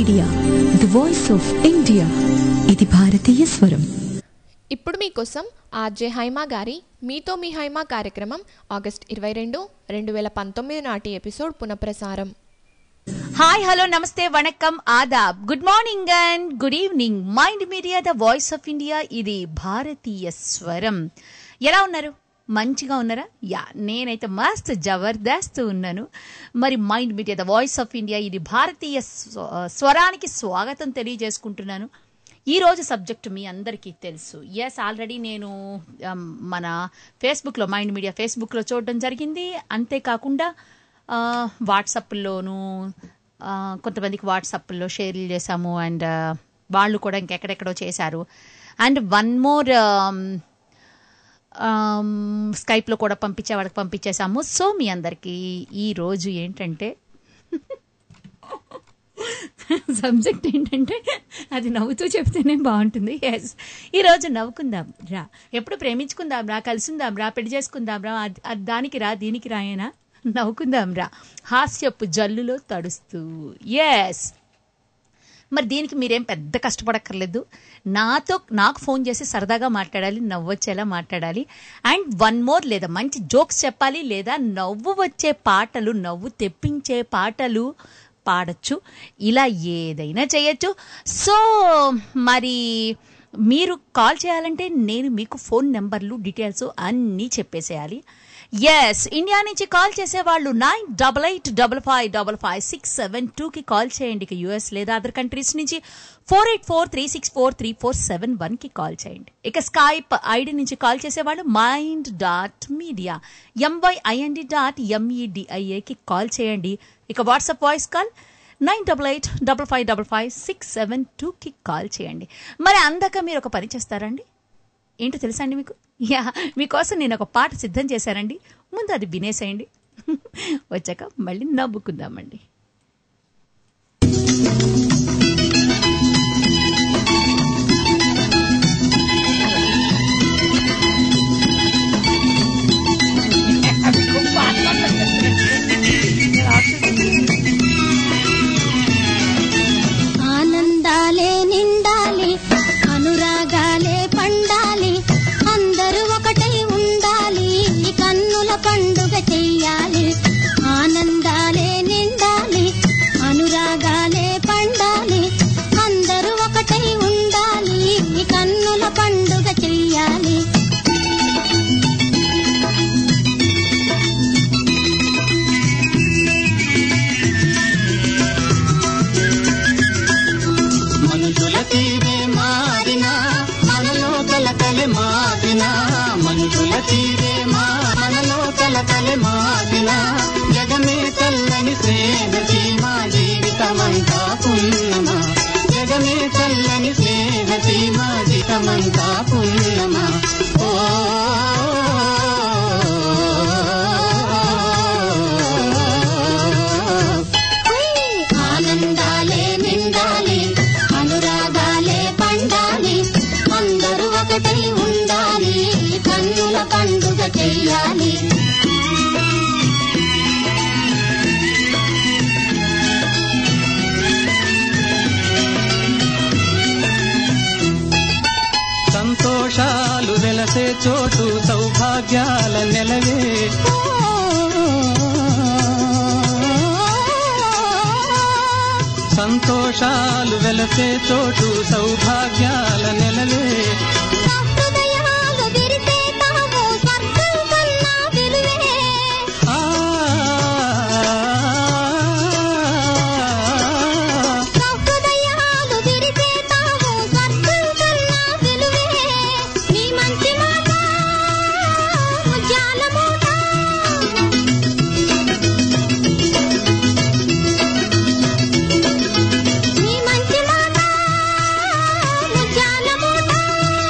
Media the voice of India ఇది భారతీయ స్వరం ఇప్పుడు మీకోసం ఆర్జే హైమా గారి మీతో మీ హైమా కార్యక్రమం ఆగస్ట్ ఇరవై రెండు రెండు వేల పంతొమ్మిది నాటి ఎపిసోడ్ పునఃప్రసారం హాయ్ హలో నమస్తే వణక్కం ఆదాబ్ good morning and good evening mind media the voice of India ఇది భారతీయ స్వరం ఎలా ఉన్నారు మంచిగా ఉన్నారా యా నేనైతే మస్త్ జబర్దస్త్ ఉన్నాను మరి mind media the voice of India ఇది భారతీయ స్వ- స్వరానికి స్వాగతం తెలియజేసుకుంటున్నాను ఈ రోజు సబ్జెక్ట్ మీ అందరికీ తెలుసు ఎస్ ఆల్రెడీ నేను um, మన ఫేస్బుక్లో మైండ్ మీడియా ఫేస్బుక్లో చూడడం జరిగింది అంతేకాకుండా ఆ, వాట్సాప్లోను ఆ, కొంతమందికి వాట్సాప్లో షేర్లు చేశాము అండ్ వాళ్ళు కూడా ఇంకెక్కడెక్కడో చేశారు అండ్ వన్ మోర్ స్కైప్లో కూడా పంపించే వాళ్ళకి పంపించేశాము సో మీ అందరికీ ఈ రోజు ఏంటంటే సబ్జెక్ట్ ఏంటంటే అది నవ్వుతూ చెప్తేనే బాగుంటుంది ఎస్ ఈరోజు నవ్వుకుందాం రా ఎప్పుడు ప్రేమించుకుందాం రా కలిసిందాం రా పెళ్లి చేసుకుందాం రా అది- అది దానికి రా దీనికి రాయనా నవ్వుకుందాం రా హాస్యపు జల్లులో తడుస్తూ ఎస్ మరి దీనికి మీరేం పెద్ద కష్టపడక్కర్లేదు నాతో నాకు ఫోన్ చేసి సరదాగా మాట్లాడాలి నవ్వొచ్చేలా మాట్లాడాలి అండ్ వన్ మోర్ లేదా మంచి జోక్స్ చెప్పాలి లేదా నవ్వు వచ్చే పాటలు నవ్వు తెప్పించే పాటలు పాడచ్చు ఇలా ఏదైనా చేయొచ్చు సో మరి మీరు కాల్ చేయాలంటే నేను మీకు ఫోన్ నెంబర్లు డీటెయిల్స్ అన్నీ చెప్పేసేయాలి ఎస్ ఇండియా నుంచి కాల్ చేసేవాళ్ళు nine double eight double five double five six seven టూకి కాల్ చేయండి ఇక యూఎస్ లేదా అదర్ కంట్రీస్ నుంచి four eight four three six four three four seven వన్కి కాల్ చేయండి ఇక స్కైప్ ఐడి నుంచి కాల్ చేసేవాళ్ళు mind dot media M Y I N D dot ఎంఈడిఐఏకి కాల్ చేయండి ఇక WhatsApp voice call nine double eight double five double five six seven టూకి call చేయండి మరి అందాక మీరు ఒక పని చేస్తారండి ఏంటో తెలుసా అండి మీకు యా మీకోసం నేను ఒక పాట సిద్ధం చేశానండి ముందు అది వినేసేయండి వచ్చాక మళ్ళీ నవ్వుకుందామండి ఆనందాలే నిండాలి అనురాగాలే పండాలి అందరూ ఒకటై ఉండాలి ఈ కన్నుల పండుగ చెయ్యాలి ఆనందాలే నిండాలి అనురాగాలే పండాలి అందరూ ఒకటై ఉండాలి ఈ కన్నుల పండుగ చెయ్యాలి మనుషుల తీరే మారినా మనలో కలకలే మారినా మనుషుల తీరే మా మనలో కలకలే మారినా జగమే చల్లని స్నేహ సీమా జీవితమంతా పుణ్యమా జగమే చల్లని స్నేహ సీమా జీవితమంతా పుణ్యమా ఓ ఆనందాలే నిండాలి అనురాగాలే పండాలి అందరూ ఒకటై ఉండాలి కన్నుల పండుగ చెయ్యాలి సంతోషాలు వెలసే చోటు సౌభాగ్యాల నెలవే సంతోషాలు వెలసే చోటు సౌభాగ్యాల నెలవే హృదయాలు విరిసే తాము స్వర్గం కన్నా విలువే ఆ హృదయాలు విరిసే తాము స్వర్గం కన్నా విలువే నీ మంచి మాట ముత్యాల మూట నీ మంచి మాట ముత్యాల మూట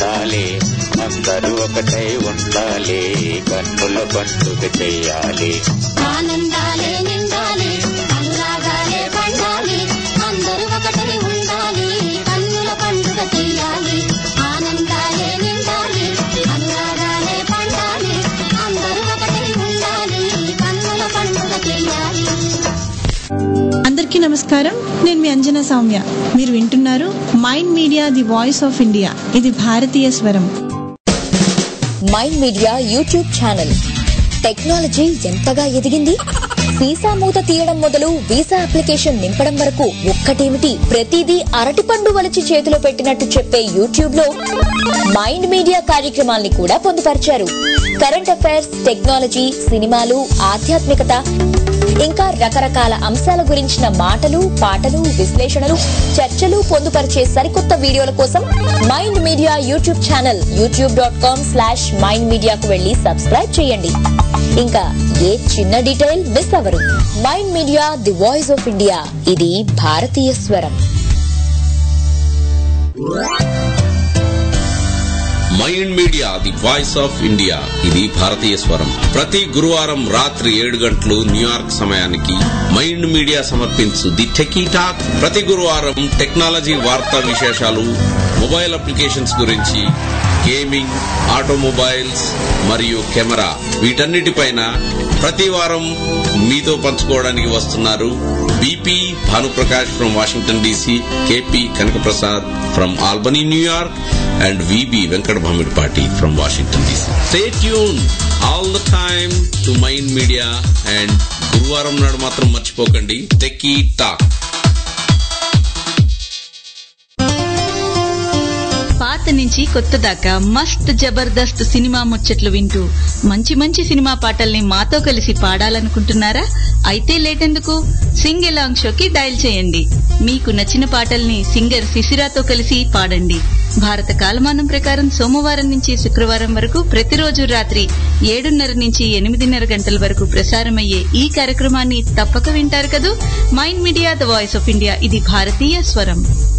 ఉండాలి అందరూ ఒకటై ఉండాలి కన్నుల పండుగ చెయ్యాలి ఆనందాలే నిండాలి అనురాగాలే పండాలి అందరూ ఒకటై ఉండాలి కన్నుల పండుగ చెయ్యాలి ఆనందాలే నిండాలి అనురాగాలే పండాలి అందరూ ఒకటై ఉండాలి కన్నుల పండుగ చెయ్యాలి అందరికీ నమస్కారం నేను మీ అంజనా సౌమ్య మీరు వింటున్నారు mind media the voice of India ఇది భారతీయ స్వరం mind media YouTube channel technology ఎంతగా ఎదిగింది వీసా మూత తీయడం మొదలు వీసా అప్లికేషన్ నింపడం వరకు ఒక్కటేమిటి ప్రతిదీ అరటిపండు వలిచి చేతిలో పెట్టినట్టు చెప్పే యూట్యూబ్ లో మైండ్ మీడియా కార్యక్రమాల్ని కూడా పొందుపరిచారు కరెంట్ అఫైర్స్ టెక్నాలజీ సినిమాలు ఆధ్యాత్మికత ఇంకా రకరకాల అంశాల గురించిన మాటలు పాటలు విశ్లేషణలు చర్చలు పొందుపరిచే సరికొత్త వీడియోల కోసం mind media YouTube channel YouTube dot com slash mind మీడియాకు వెళ్లి సబ్స్క్రైబ్ చేయండి ఇంకా ఏ చిన్న డీటెయిల్ మిస్ అవ్వరు mind media the voice of India ఇది భారతీయ స్వరం mind media the voice of India ఇది భారతీయ స్వరం ప్రతి గురువారం రాత్రి ఏడు గంటలు న్యూయార్క్ సమయానికి మైండ్ మీడియా సమర్పించు ది టెకీ టాక్ ప్రతి గురువారం టెక్నాలజీ వార్తా విశేషాలు మొబైల్ అప్లికేషన్స్ గురించి గేమింగ్ ఆటోమొబైల్స్ మరియు కెమెరా వీటన్నిటిపైన ప్రతి వారం మీతో పంచుకోవడానికి వస్తున్నారు BP Bhanuprakash from Washington DC KP Kanakaprasad from Albany New York and VB Venkata Bhamidipati from Washington DC stay tune all the time to mind Media and గురువారం నాడు మాత్రం మర్చిపోకండి టెకీ టాక్ పాత నుంచి కొత్త దాకా మస్త్ జబర్దస్త్ సినిమా ముచ్చట్లు వింటూ మంచి మంచి సినిమా పాటల్ని మాతో కలిసి పాడాలనుకుంటున్నారా అయితే లేటెందుకు సింగ్ ఎలాంగ్ షోకి డయల్ చేయండి మీకు నచ్చిన పాటల్ని సింగర్ శిశిరాతో కలిసి పాడండి భారత కాలమానం ప్రకారం సోమవారం నుంచి శుక్రవారం వరకు ప్రతిరోజు రాత్రి ఏడున్నర నుంచి ఎనిమిదిన్నర గంటల వరకు ప్రసారమయ్యే ఈ కార్యక్రమాన్ని తప్పక వింటారు కదూ mind media the voice of India ఇది భారతీయ స్వరం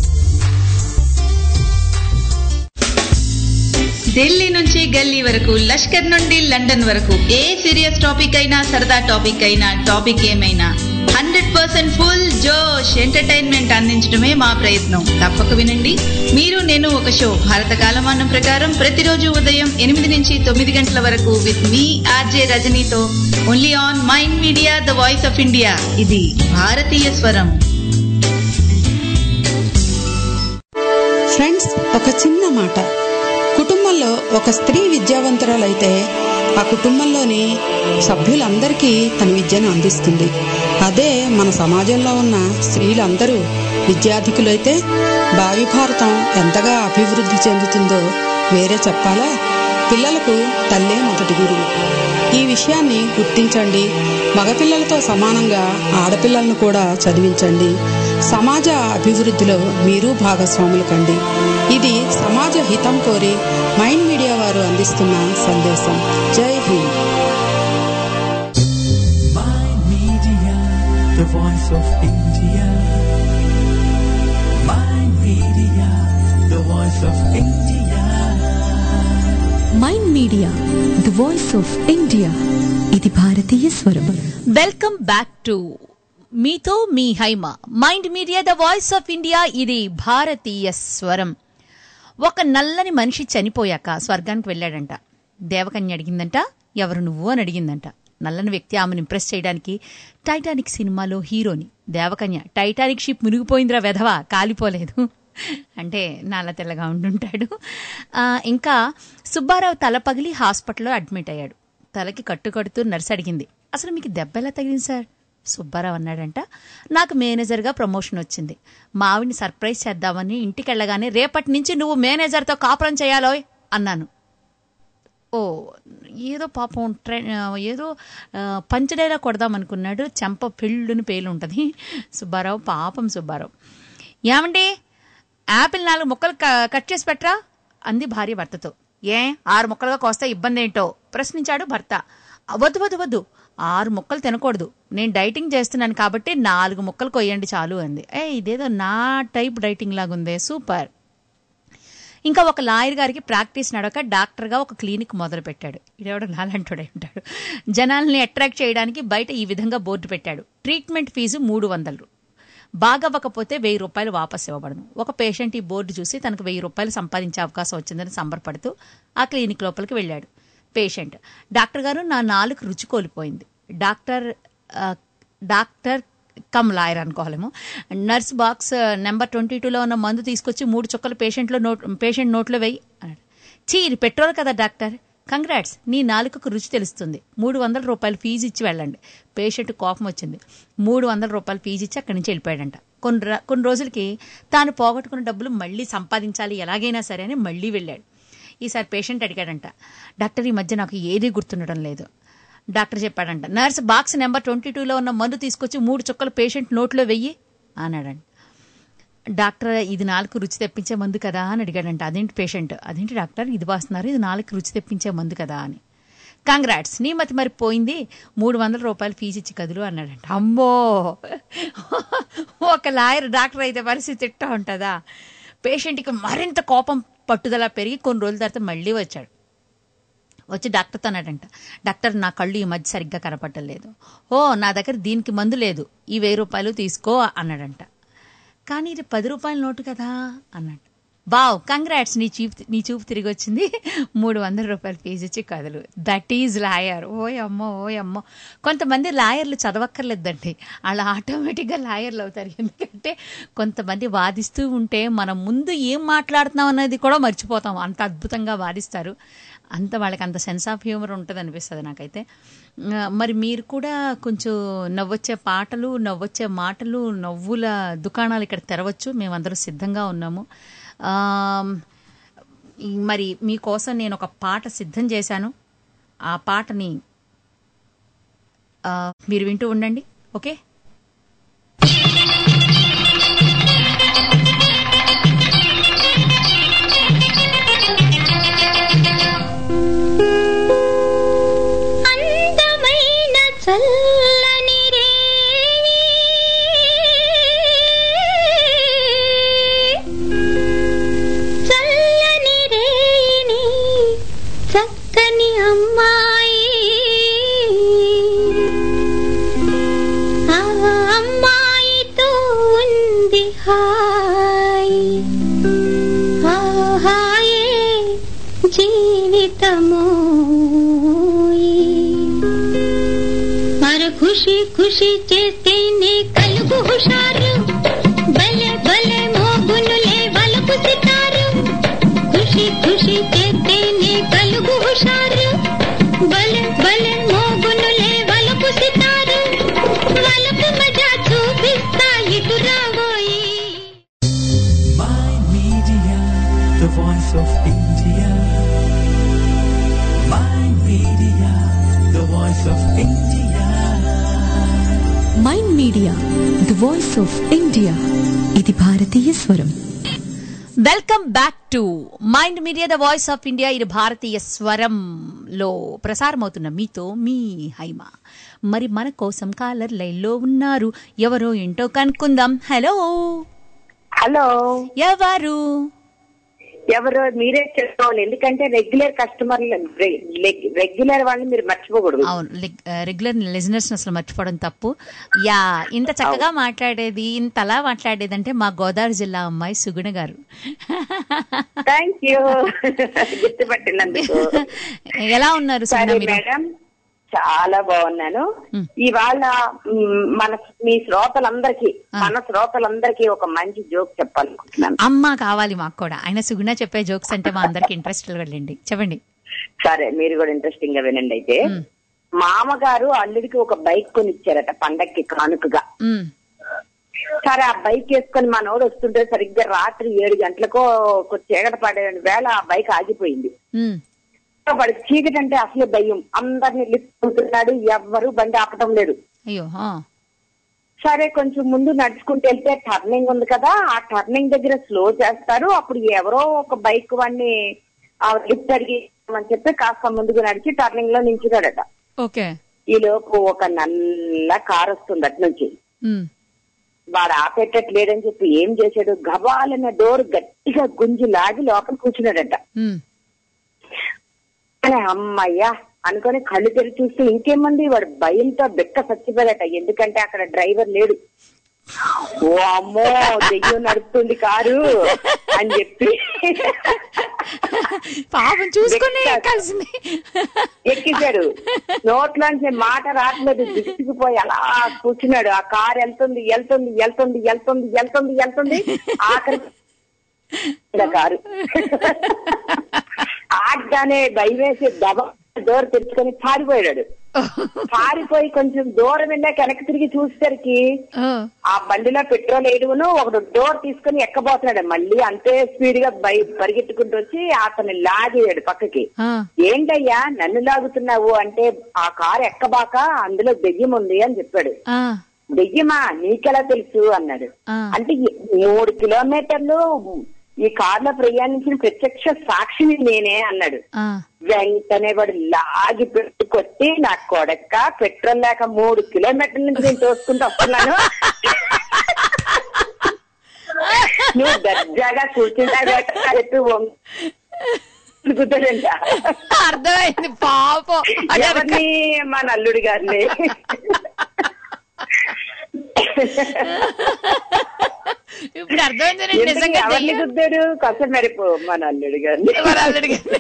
ఢిల్లీ నుంచి గల్లీ వరకు లష్కర్ నుండి లండన్ వరకు ఏ సీరియస్ టాపిక్ అయినా సరదా టాపిక్ అయినా టాపిక్ ఏమైనా హండ్రెడ్ పర్సెంట్ ఫుల్ జోష్ ఎంటర్టైన్మెంట్ అందించడమే మా ప్రయత్నం తప్పక వినండి మీరు నేను ఒక షో భారత కాలమానం ప్రకారం ప్రతిరోజు ఉదయం ఎనిమిది నుంచి తొమ్మిది గంటల వరకు విత్ మీ ఆర్జే రజనీతో only on mind media the voice of India ఇది భారతీయ స్వరం ఫ్రెండ్స్ ఒక చిన్న మాట కుటుంబంలో ఒక స్త్రీ విద్యావంతురాలైతే ఆ కుటుంబంలోని సభ్యులందరికీ తన విద్యను అందిస్తుంది అదే మన సమాజంలో ఉన్న స్త్రీలందరూ విద్యాధికులైతే భావి భారతం ఎంతగా అభివృద్ధి చెందుతుందో వేరే చెప్పాలా పిల్లలకు తల్లే మొదటి గురువు ఈ విషయాన్ని గుర్తించండి మగపిల్లలతో సమానంగా ఆడపిల్లలను కూడా చదివించండి సమాజ అభివృద్ధిలో మీరు భాగస్వాములు కండి ఇది సమాజ హితం కోరి మైండ్ మీడియా వారు అందిస్తున్న సందేశం జై హింద్ Media, the voice of India. My media, the voice of India. Mind media the voice of India ఇది భారతీయ స్వరం వెల్కమ్ బ్యాక్ టు మీతో మీ Haima mind media the voice of India ఇది భారతీయ స్వరం ఒక నల్లని మనిషి చనిపోయాక స్వర్గానికి వెళ్ళాడంట దేవకన్య అడిగిందంట ఎవరు నువ్వు అని అడిగిందంట నల్లని వ్యక్తి ఆమెను ఇంప్రెస్ చేయడానికి టైటానిక్ సినిమాలో హీరోని దేవకన్య టైటానిక్ షిప్ మునిగిపోయిందిరా వెధవా కాలిపోలేదు అంటే నల్ల తెల్లగా ఉండుంటాడు ఆ, ఇంకా సుబ్బారావు తల పగిలి హాస్పిటల్లో అడ్మిట్ అయ్యాడు తలకి కట్టు కడుతూ నర్స్ అడిగింది అసలు మీకు దెబ్బ ఎలా తగిలింది సార్ సుబ్బారావు అన్నాడంట నాకు మేనేజర్గా ప్రమోషన్ వచ్చింది మా ఆవిడ్ని సర్ప్రైజ్ చేద్దామని ఇంటికి వెళ్ళగానే రేపటి నుంచి నువ్వు మేనేజర్తో కాపురం చేయాలోయ్ అన్నాను ఓ ఏదో పాపం ట్రె ఏదో ఆ, పంచడేలా కొడదాం అనుకున్నాడు చెంప పెళ్ళుని పేలు ఉంటుంది సుబ్బారావు పాపం సుబ్బారావు ఏమండి యాపిల్ నాలుగు ముక్కలు క- కట్ చేసి పెట్టరా అంది భార్య భర్తతో ఏ ఆరు ముక్కలుగా కోస్తే ఇబ్బంది ఏంటో ప్రశ్నించాడు భర్త వద్దు వద్దు వద్దు ఆరు ముక్కలు తినకూడదు నేను డైటింగ్ చేస్తున్నాను కాబట్టి నాలుగు ముక్కలు కొయ్యండి చాలు అంది ఏ ఇదేదో నా టైప్ డైటింగ్ లాగుందే సూపర్ ఇంకా ఒక లాయర్ గారికి ప్రాక్టీస్ నడక డాక్టర్గా ఒక క్లినిక్ మొదలు పెట్టాడు ఇదేవాడు నాలంటోడే ఉంటాడు జనాల్ని అట్రాక్ట్ చేయడానికి బయట ఈ విధంగా బోర్డు పెట్టాడు ట్రీట్మెంట్ ఫీజు మూడు వందలు బాగవ్వకపోతే వెయ్యి రూపాయలు వాపస్ ఇవ్వబడను ఒక పేషెంట్ ఈ బోర్డు చూసి తనకు వెయ్యి రూపాయలు సంపాదించే అవకాశం వచ్చిందని సంబరపడుతూ ఆ క్లినిక్ లోపలికి వెళ్ళాడు పేషెంట్ డాక్టర్ గారు నా నాలుగు రుచి కోల్పోయింది డాక్టర్ ఆ, డాక్టర్ కమ్ లాయర్ అనుకోవాలేమో నర్స్ బాక్స్ నెంబర్ ట్వంటీ టూలో ఉన్న మందు తీసుకొచ్చి మూడు చుక్కలు పేషెంట్లో నోట్ పేషెంట్ నోట్లో వెయ్యి అన్నాడు చీ ఇది పెట్రోల్ కదా డాక్టర్ కంగ్రాట్స్ నీ నాలుకకు రుచి తెలుస్తుంది మూడు వందల రూపాయలు ఫీజు ఇచ్చి వెళ్ళండి పేషెంట్ కోపం వచ్చింది మూడు వందల రూపాయలు ఫీజు ఇచ్చి అక్కడి నుంచి వెళ్ళిపోయాడంట కొన్ని ర- కొన్ని రోజులకి తాను పోగొట్టుకున్న డబ్బులు మళ్ళీ సంపాదించాలి ఎలాగైనా సరే అని మళ్ళీ వెళ్ళాడు ఈసారి పేషెంట్ అడిగాడంట డాక్టర్ ఈ మధ్య నాకు ఏదీ గుర్తుండడం లేదు డాక్టర్ చెప్పాడంట నర్స్ బాక్స్ నెంబర్ ట్వంటీ టూలో ఉన్న మందు తీసుకొచ్చి మూడు చుక్కలు పేషెంట్ నోట్లో వెయ్యి అన్నాడంట డాక్టర్ ఇది నాలుగు రుచి తెప్పించే మందు కదా అని అడిగాడంట అదేంటి పేషెంట్ అదేంటి డాక్టర్ ఇది వాస్తున్నారు ఇది నాలుగు రుచి తెప్పించే మందు కదా అని కాంగ్రాట్స్ నీ మతి మరి పోయింది మూడు వందల రూపాయలు ఫీజు ఇచ్చి కదులు అన్నాడంట అమ్మో ఒక లాయర్ డాక్టర్ అయితే పరిస్థితి ఇట్టా ఉంటుందా పేషెంట్కి మరింత కోపం పట్టుదల పెరిగి కొన్ని రోజుల తర్వాత మళ్ళీ వచ్చాడు వచ్చి డాక్టర్తో అన్నాడంట డాక్టర్ నా కళ్ళు ఈ మధ్య సరిగ్గా కనపడలేదు ఓ నా దగ్గర దీనికి మందు లేదు ఈ వెయ్యి రూపాయలు తీసుకో అన్నాడంట కానీ ఇది పది రూపాయల నోటు కదా అన్నాడు బావ్ కంగ్రాట్స్ నీ చూపు నీ చూపు తిరిగి వచ్చింది మూడు వందల రూపాయలు ఫీజు ఇచ్చి కదలు దట్ ఈజ్ లాయర్ ఓ అమ్మో ఓ అమ్మో కొంతమంది లాయర్లు చదవక్కర్లేదండి వాళ్ళు ఆటోమేటిక్గా లాయర్లు అవుతారు ఎందుకంటే కొంతమంది వాదిస్తూ ఉంటే మనం ముందు ఏం మాట్లాడుతున్నాం అన్నది కూడా మర్చిపోతాం అంత అద్భుతంగా వాదిస్తారు అంత వాళ్ళకి అంత సెన్స్ ఆఫ్ హ్యూమర్ ఉంటుంది అనిపిస్తుంది నాకైతే ఆ, మరి మీరు కూడా కొంచెం నవ్వొచ్చే పాటలు నవ్వొచ్చే మాటలు నవ్వుల దుకాణాలు ఇక్కడ తెరవచ్చు మేమందరం సిద్ధంగా ఉన్నాము ఆ, ఈ మరి మీకోసం నేను ఒక పాట సిద్ధం చేశాను ఆ పాటని ఆ, మీరు వింటూ ఉండండి ఓకే అందమైన చల్లని రేయి చల్లని రేయిని చక్కని అమ్మాయి ఆ అమ్మాయితో ఉంది హాయి ఆ హాయే జీవితము మర ఖుషి ఖుషి చేస్తేనే కలుగు హుషారు భలే భలే మోగునులే వలుపు సితారు ఖుషి ఖుషి చేస్తేనే కలుగు హుషారు భలే భలే మోగునులే వలుపు సితారు వలుపు మజా చూపిస్తా ఇటు రాబోయి Mind Media, the voice of India. Mind Media, the voice of India. Mind media the voice of India ఇది భారతీయ స్వరం welcome back to mind media the voice of India ఇది భారతీయ స్వరంలో ప్రసారమవుతున్న మీతో మీ హైమ మరి మన కోసం కాలర్ లైన్లో ఉన్నారు ఎవరో ఏంటో కనుక్కుందాం హలో హలో ఎవరు ఎవరో మీరే చెప్పుకోవాలి ఎందుకంటే రెగ్యులర్ కస్టమర్లు రెగ్యులర్ వాళ్ళని మీరు మర్చిపోకూడదు అవును రెగ్యులర్ లిజనర్స్ అసలు మర్చిపోవడం తప్పు యా ఇంత చక్కగా మాట్లాడేది ఇంతలా మాట్లాడేది అంటే మా గోదావరి జిల్లా అమ్మాయి సుగుణ గారు థ్యాంక్ యూ గుర్తుపట్టినందుకు ఎలా ఉన్నారు సుగుణ సరే మీరు మేడం చాలా బాగున్నాను ఇవాళ మ్, మన మీ శ్రోతలందరికీ మన శ్రోతలందరికీ ఒక మంచి జోక్ చెప్పాలనుకుంటున్నాను అమ్మ కావాలి మాకు కూడా ఆయన సుగుణ చెప్పే జోక్స్ అంటే మా అందరికి ఇంట్రెస్ట్ వెళ్ళండి చెప్పండి సరే మీరు కూడా ఇంట్రెస్టింగ్ గా వినండి అయితే మామగారు అల్లుడికి ఒక బైక్ కొని ఇచ్చారట పండక్కి కానుకగా మ్, సరే ఆ బైక్ వేసుకొని మనోడు వస్తుంటే సరిగ్గా రాత్రి ఏడు గంటలకో ఒక చీకట పడే వేళ ఆ బైక్ ఆగిపోయింది మ్, వాడికి చీకటి అంటే అసలు భయం అందరిని లిఫ్ట్ అవుతున్నాడు ఎవ్వరు బండి ఆపటం లేదు అయ్యో ఆ, సరే కొంచెం ముందు నడుచుకుంటూ వెళ్తే టర్నింగ్ ఉంది కదా ఆ టర్నింగ్ దగ్గర స్లో చేస్తారు అప్పుడు ఎవరో ఒక బైక్ వాడిని ఆ లిఫ్ట్ అడిగి అని చెప్పి కాస్త ముందుకు నడిచి టర్నింగ్ లో నించున్నాడట ఓకే ఈ లోపు ఒక నల్ల కార్ వస్తుంది అటు నుంచి మ్, వాడు ఆపేటట్లేడని చెప్పి ఏం చేశాడు గబాలన్న డోర్ గట్టిగా గుంజి లాగి లోపల కూర్చున్నాడట ఉమ్. అరే అమ్మయ్యా అనుకొని కళ్ళు తెరిచి చూస్తే ఇంకేమంది వాడు భయంతో బెక్క చచ్చిపోయాడట ఎందుకంటే అక్కడ డ్రైవర్ లేడు ఓ అమ్మో దెయ్యం నడుపుతుంది కారు అని చెప్పి పాపం చూసుకుని ఎక్కాల్సింది ఎక్కించాడు నోట్లోంచి మాట రావట్లేదు దిగిపోయి అలా కూర్చున్నాడు ఆ కారు వెళ్తుంది వెళ్తుంది వెళ్తుంది వెళ్తుంది వెళ్తుంది వెళ్తుంది ఆఖరి ఆ కారు ఆడగానే భయమేసి దబ డోర్ తెచ్చుకొని పారిపోయాడు పారిపోయి కొంచెం దూరం వెళ్ళాక వెనక్కి తిరిగి చూసేసరికి ఆ బండిలో పెట్రోల్ వేయడమును ఒకడు డోర్ తీసుకుని ఎక్కబోతున్నాడు మళ్ళీ అంతే స్పీడ్ గా బై పరిగెత్తుకుంటూ వచ్చి అతను లాగేయాడు పక్కకి ఆ, ఏంటయ్యా నన్ను లాగుతున్నావు అంటే ఆ కారు ఎక్కబాక అందులో దెయ్యం ఉంది అని చెప్పాడు ఆ, దెయ్యమా నీకెలా తెలుసు అన్నాడు ఆ. అంటే ఈ మూడు కిలోమీటర్లు ఈ కారులో ప్రయాణించిన ప్రత్యక్ష సాక్షిని నేనే అన్నాడు ఆ. వెంటనే వాడు లాగి పెట్టి కొట్టి నా కొడక్క పెట్రోల్ లేక మూడు కిలోమీటర్ల నుంచి నేను తోసుకుంటూ వస్తున్నాను నువ్వు దర్జాగా కూర్చుంటా కుదరంట అర్థమైంది పాపం అదే ఎవరిని మా నల్లుడి గారిని ఇప్పుడు అర్థమైంది నేను ఎందుకు నిజంగా ఎవరిని దెయ్యం. గుద్దాడు కసం మెరిపు మా నల్లుడి గారిని మన అల్లుడి గారిని.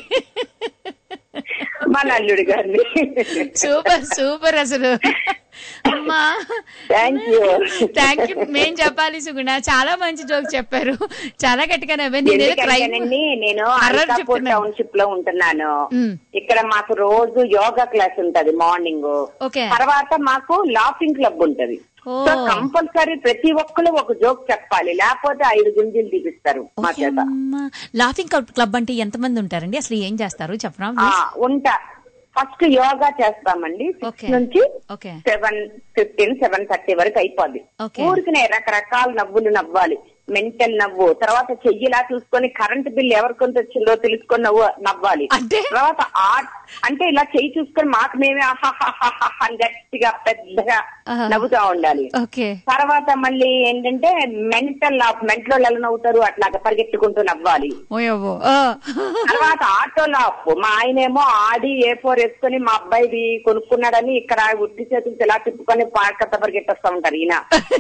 మా నల్లుడి గారిని సూపర్ సూపర్ అసలు అమ్మా థ్యాంక్ యూ థ్యాంక్ యూ మేం చెప్పాలి సుగుణ చాలా మంచి జోక్ చెప్పారు చాలా గట్టిగా నవ్వాను నేనేదో క్రైమ్ ఎందుకంటేనండి నేను Horror అల్కాపూర్ చెప్తున్నాను. టౌన్షిప్ లో ఉంటున్నాను మ్. ఇక్కడ మాకు రోజు యోగా క్లాస్ ఉంటది మార్నింగ్ ఓకే. తర్వాత మాకు లాఫింగ్ క్లబ్ ఉంటది ఓ. సో కంపల్సరీ ప్రతి ఒక్కరు ఒక జోక్ చెప్పాలి లేకపోతే ఐదు గుంజీలు తీపిస్తారు మా చేత లాఫింగ్ క్లబ్ అంటే ఎంతమంది ఉంటారండి అసలు ఏం చేస్తారు చెప్పరా ఆ, ఉంటా ఫస్ట్ యోగా చేస్తామండి సిక్స్ నుంచి okay seven fifteen seven thirty వరకు అయిపోద్ది ఓకే. ఊరికినే రకరకాల నవ్వులు నవ్వాలి మెంటల్ నవ్వు తర్వాత చెయ్యిలా చూసుకొని కరెంట్ బిల్ ఎవరికి కొంత వచ్చిందో తెలుసుకొని నవ్వు నవ్వాలి తర్వాత ఆర్ట్ అంటే ఇలా చెయ్యి చూసుకొని మాకు మేమే ఆహాహాహాహా అని గట్టిగా పెద్దగా ఆహా. నవ్వుతా ఉండాలి ఓకే తర్వాత మళ్ళీ ఏంటంటే మెంటల్ మెంట్లో ఎలా నవ్వుతారు అట్లాగా పరిగెత్తుకుంటూ నవ్వాలి ఓయవ్వో తర్వాత ఆటోలో అప్పు మా ఆయనేమో ఆడి ఏ ఫోర్ వేసుకొని మా అబ్బాయిది కొనుక్కున్నాడని ఇక్కడ ఉట్టి చేతులు ఇలా తిప్పుకొని పాకత పరిగెట్టేస్తా ఉంటారు ఈయన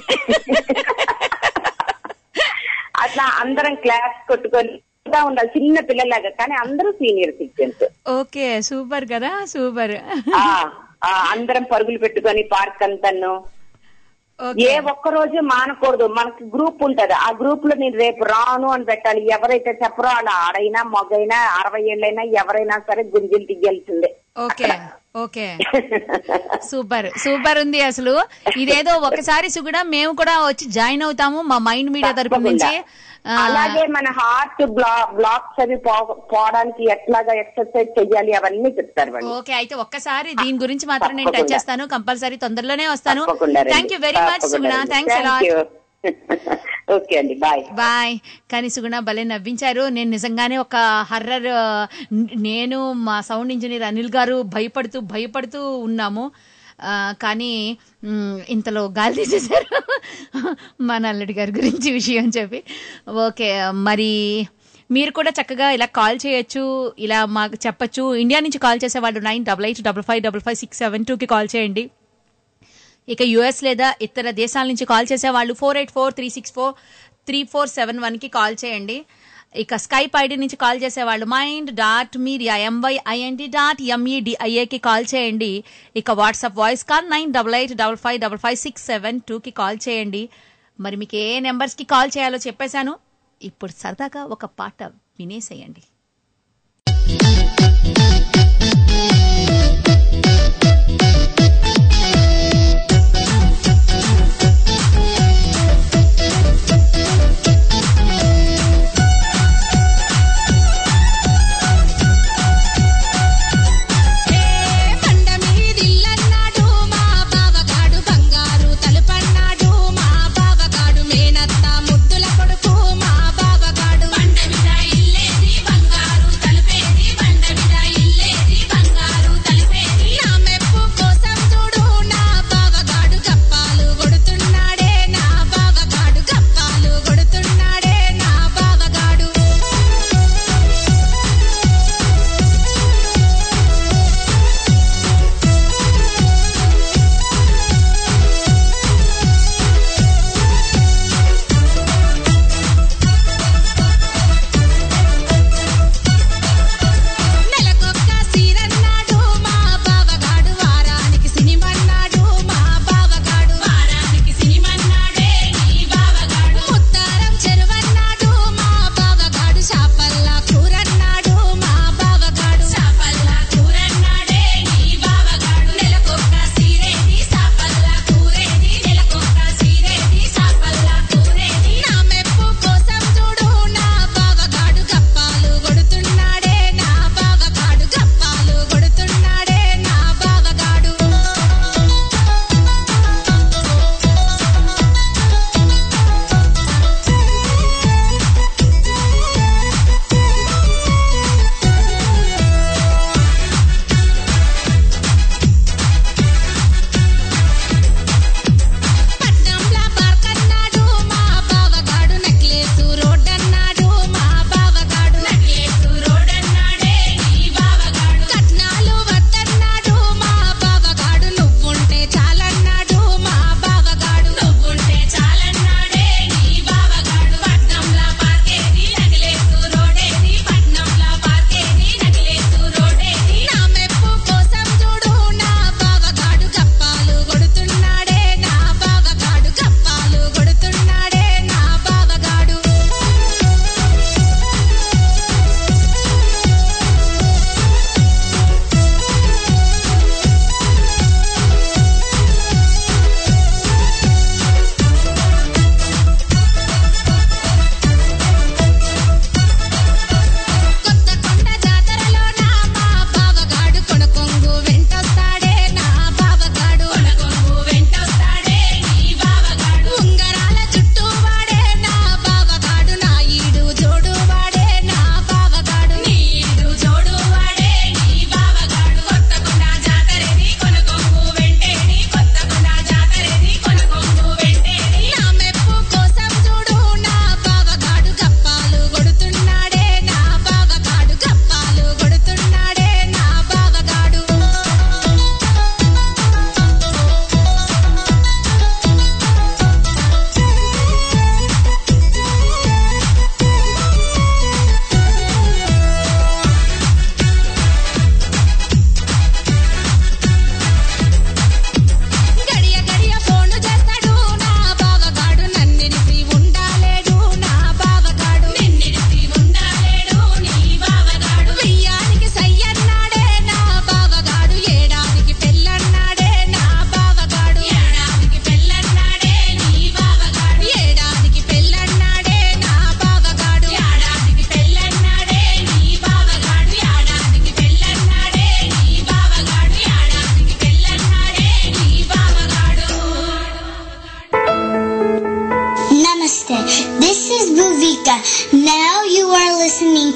అట్లా అందరం క్లాస్ కొట్టుకొని ఇంకా ఉండాలి చిన్న పిల్లలాగా కానీ అందరూ సీనియర్ సిటిజన్స్ ఓకే సూపర్ కదా సూపర్ అందరం పరుగులు పెట్టుకొని పార్క్ అంతాను ఏ ఒక్క రోజు మానకూడదు మనకి గ్రూప్ ఉంటది ఆ గ్రూప్ లో నేను రేపు రాను అని పెట్టాలి ఎవరైతే చెప్పరో వాళ్ళ ఆడైనా మగైనా అరవై ఏళ్ళైనా ఎవరైనా సరే గుంజీలు దిగాల్సిందే ఓకే ఓకే సూపర్ సూపర్ ఉంది అసలు ఇదేదో ఒకసారి సుగుణ మేము కూడా వచ్చి జాయిన్ అవుతాము మా మైండ్ మీడియా తరపు నుంచి ఆ, అలాగే మన హార్ట్ బ్లాక్స్ అవి పో- పోవడానికి ఎట్లాగా ఎక్సర్సైజ్ చెయ్యాలి అవన్నీ చెప్తారు వాళ్ళు ఓకే అయితే ఒక్కసారి దీని గురించి మాత్రం నేను టచ్ తప్పకుండా. చేస్తాను కంపల్సరీ తొందరలోనే వస్తాను తప్పకుండా రండి. థ్యాంక్ యూ వెరీ మచ్ తప్పకుండా సుగుణ రండి. Thanks Thank you. ఓకే అండి బాయ్ బాయ్ కానీ సుగుణ భలే నవ్వించారు నేను నిజంగానే ఒక హర్రర్ నేను మా సౌండ్ ఇంజనీర్ అనిల్ గారు భయపడుతూ భయపడుతూ ఉన్నాము ఆ, కానీ మ్, ఇంతలో గాలి తీసేశారు మా నల్లడి గారి గురించి విషయం చెప్పి ఓకే మరి మీరు కూడా చక్కగా ఇలా కాల్ చేయొచ్చు ఇలా మాకు చెప్పొచ్చు ఇండియా నుంచి కాల్ చేసేవాళ్ళు nine double eight double five double five six seven టూకి కాల్ చేయండి ఇక యుఎస్ లేదా ఇతర దేశాల నుంచి కాల్ చేసే వాళ్ళు four eight four three six four three four seven వన్కి కాల్ చేయండి ఇక స్కైప్ ఐడి నుంచి కాల్ చేసేవాళ్ళు mind dot media M Y I N D dot ఎంఈడిఐఏకి కాల్ చేయండి ఇక WhatsApp voice call nine double eight double five double five six seven టూకి call చేయండి మరి మీకు ఏ నెంబర్స్కి కాల్ చేయాలో చెప్పేశాను ఇప్పుడు సరదాగా ఒక పాట వినేసేయండి బండ మీదిల్లన్నాడు మా బావగాడు బంగారు తలుపన్నాడు మా బావగాడు మేనత్త ముద్దుల కొడుకు మా బావగాడు బండ మీద ఇల్లేది బంగారు తలుపేది బండ మీద ఇల్లేది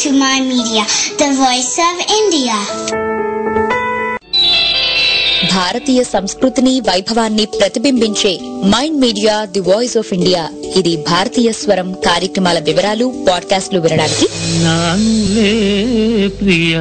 to My Media, the voice of India. భారతీయ సంస్కృతిని వైభవాన్ని ప్రతిబింబించే mind media the voice of India ఇది భారతీయ స్వరం కార్యక్రమాల వివరాలు పాడ్కాస్ట్లు వినడానికి నానులే ప్రియ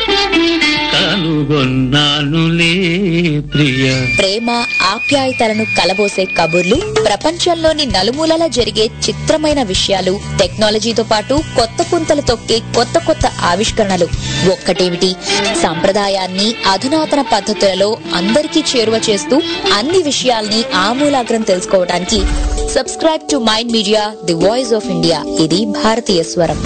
కనుగొన్నానులే ప్రియ ప్రేమ ఆప్యాయతలను కలబోసే కబుర్లు ప్రపంచంలోని నలుమూలలా జరిగే చిత్రమైన విషయాలు టెక్నాలజీతో పాటు కొత్త పుంతలు తొక్కే కొత్త కొత్త ఆవిష్కరణలు ఒక్కటేమిటి సంప్రదాయాన్ని అధునాతన పద్ధతులలో అందరికీ చేరువ చేస్తూ అన్ని విషయాల్ని ఆమూలాగ్రం తెలుసుకోవడానికి subscribe to mind media the voice of India ఇది భారతీయ స్వరం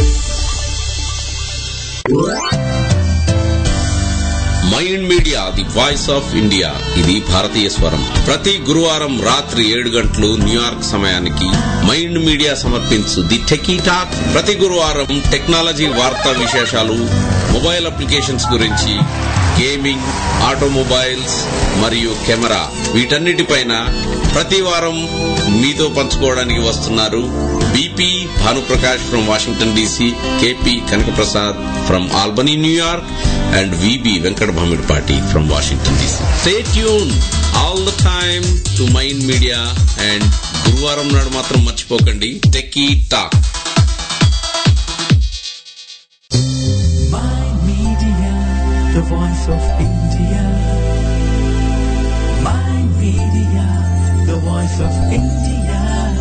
mind media the voice of India ఇది భారతీయ స్వరం ప్రతి గురువారం రాత్రి ఏడు గంటలు న్యూయార్క్ సమయానికి మైండ్ మీడియా సమర్పించు ది టెకీ టాక్ ప్రతి గురువారం టెక్నాలజీ వార్తా విశేషాలు మొబైల్ అప్లికేషన్స్ గురించి గేమింగ్ ఆటోమొబైల్స్ మరియు కెమెరా వీటన్నిటిపైన ప్రతి వారం మీతో పంచుకోవడానికి వస్తున్నారు BP Bhanuprakash from Washington DC KP Kanakaprasad from Albany New York and VB Venkata Bhamidipati from Washington DC stay tune all the time to mind Media and గురువారం నాడు మాత్రం మర్చిపోకండి Techie Talk the voice of India. My media, the voice of India.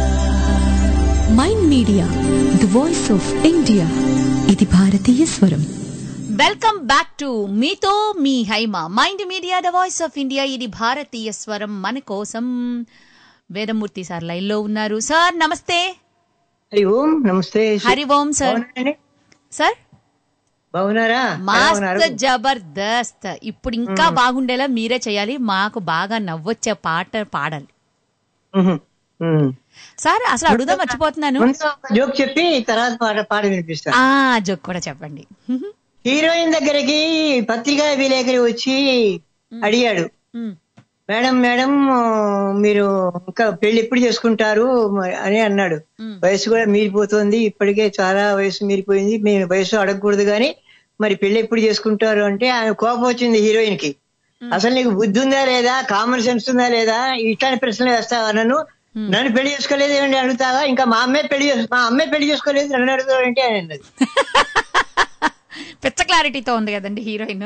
Mind media the voice of India ఇది భారతీయ స్వరం welcome back to మీతో మీ Haima mind media the voice of India ఇది భారతీయ స్వరం మన కోసం వేదమూర్తి సార్ లైన్ లో ఉన్నారు సార్ నమస్తే హరి ఓం నమస్తే హరి ఓం సార్ బాగున్నారండి? సార్ బాగున్నారా ఎలా మస్త్ ఉన్నారు? జబర్దస్త్ ఇప్పుడు ఇంకా మ్మ్. బాగుండేలా మీరే చేయాలి మాకు బాగా నవ్వొచ్చే పాట పాడాలి మ్మ్. మ్మ్. సార్ అసలు అడుగుదా మర్చిపోతున్నాను ముందు ఒక జోక్ చెప్పి తర్వాత పాట పాట వినిపిస్తా ఆ జోక్ కూడా చెప్పండి హీరోయిన్ దగ్గరికి పత్రికా విలేకరి వచ్చి అడిగాడు మ్మ్. మేడం మేడం మీరు ఇంకా పెళ్లి ఎప్పుడు చేసుకుంటారు అని అన్నాడు వయసు కూడా మీరిపోతుంది ఇప్పటికే చాలా వయసు మీరిపోయింది మేము వయసు అడగకూడదు కానీ మరి పెళ్లి ఎప్పుడు చేసుకుంటారు అంటే ఆయన కోపం వచ్చింది హీరోయిన్ కి అసలు నీకు బుద్ధి ఉందా లేదా కామన్ సెన్స్ ఉందా లేదా ఇట్లాంటి ప్రశ్నలు వేస్తావా నన్ను నన్ను పెళ్లి చేసుకోలేదు ఏమండి అడుగుతావా ఇంకా మా అమ్మాయి పెళ్లి చేసు మా అమ్మాయి పెళ్లి చేసుకోలేదు నన్ను అడుగుతావంటే ఆయన అన్నది పిచ్చ క్లారిటీతో ఉంది కదండి హీరోయిన్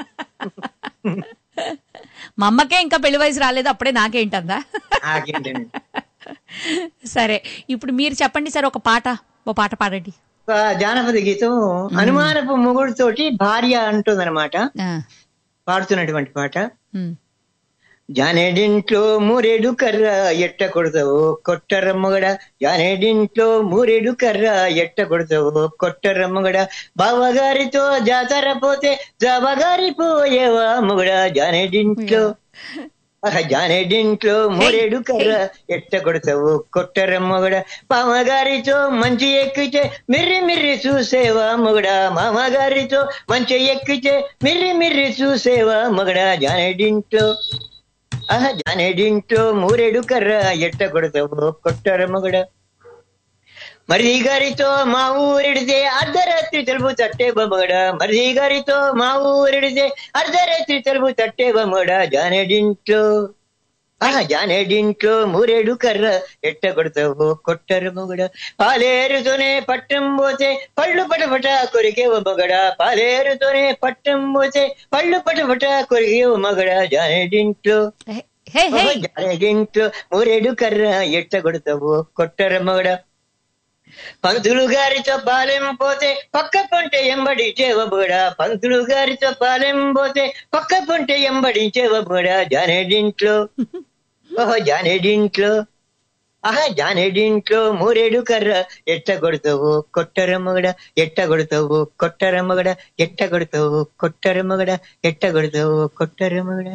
మా అమ్మకే ఇంకా పెళ్లి వయసు రాలేదు అప్పుడే నాకేంటందా నాకేంటండి సరే ఇప్పుడు మీరు చెప్పండి సార్ ఒక పాట ఓ పాట పాడండి ఒక జానపద గీతం అనుమానపు మొగుడుతోటి భార్య అంటుందన్నమాట పాడుతున్నటువంటి పాట జానేడింట్లో మూరేడు కర్ర ఎట్ట కొడతావు కొట్టరమ్మగడ జానేడింట్లో మూరేడు కర్ర ఎట్ట కొడతావు కొట్టరమ్మగడ బావగారితో జాతర పోతే జాబగారి పోయేవా మొగడ జానేడింట్లో ఆహా, జానేడింట్లో మూరేడు కర్ర ఎట్ట కొడతావు కొట్టరమ్మగడ మామగారితో మంచి ఎక్కితే మిర్రి మిర్రి చూసేవా మొగడ మామగారితో మంచి ఎక్కితే మిర్రి మిర్రి చూసేవా మొగడ జానేడింట్లో ఆహా జానేడింట్లో మూరేడు కర్ర ఎట్ట కొడతావు కొట్టర మొగడ మరిది గారితో మా ఊరిడితే అర్ధరాత్రి తెలుపు తట్టే బొమ్మగడ మరిది గారితో మా ఊరిడితే అర్ధరాత్రి తెలుపు తట్టే బొమ్మగడ జానేడింట్లో ఆహా జానేడింట్లో మూరేడు కర్ర ఎట్ట కొడతావు కొట్టర మొగడ పాలేరుతోనే పట్టం పోతే పళ్ళు పటపట కొరికే మగడ పాలేరుతోనే పట్టం పోతే పళ్ళు పటపట కొరికే మగడ జానేడింట్లో ఓహో, జానేడింట్లో మూరేడు కర్ర ఎట్ట కొడతావు కొట్టర మగడ పంతులు గారితో పాలెం పోతే పక్క పొంటె ఎంబడి చేవబుడ పంతులు గారితో పాలెం పోతే పక్క పొంటె ఎంబడి చేవబుడ జానేడింట్లో ఓహో జానేడింట్లో ఆహా జానేడింట్లో మూరేడు కర్ర ఎట్ట కొడతావు కొట్టరమ్మగడ ఎట్ట కొడతావు కొట్టరమ్మగడ ఎట్ట కొడతావు కొట్టరమ్మగడ ఎట్ట కొడతావు కొట్టరమ్మగడ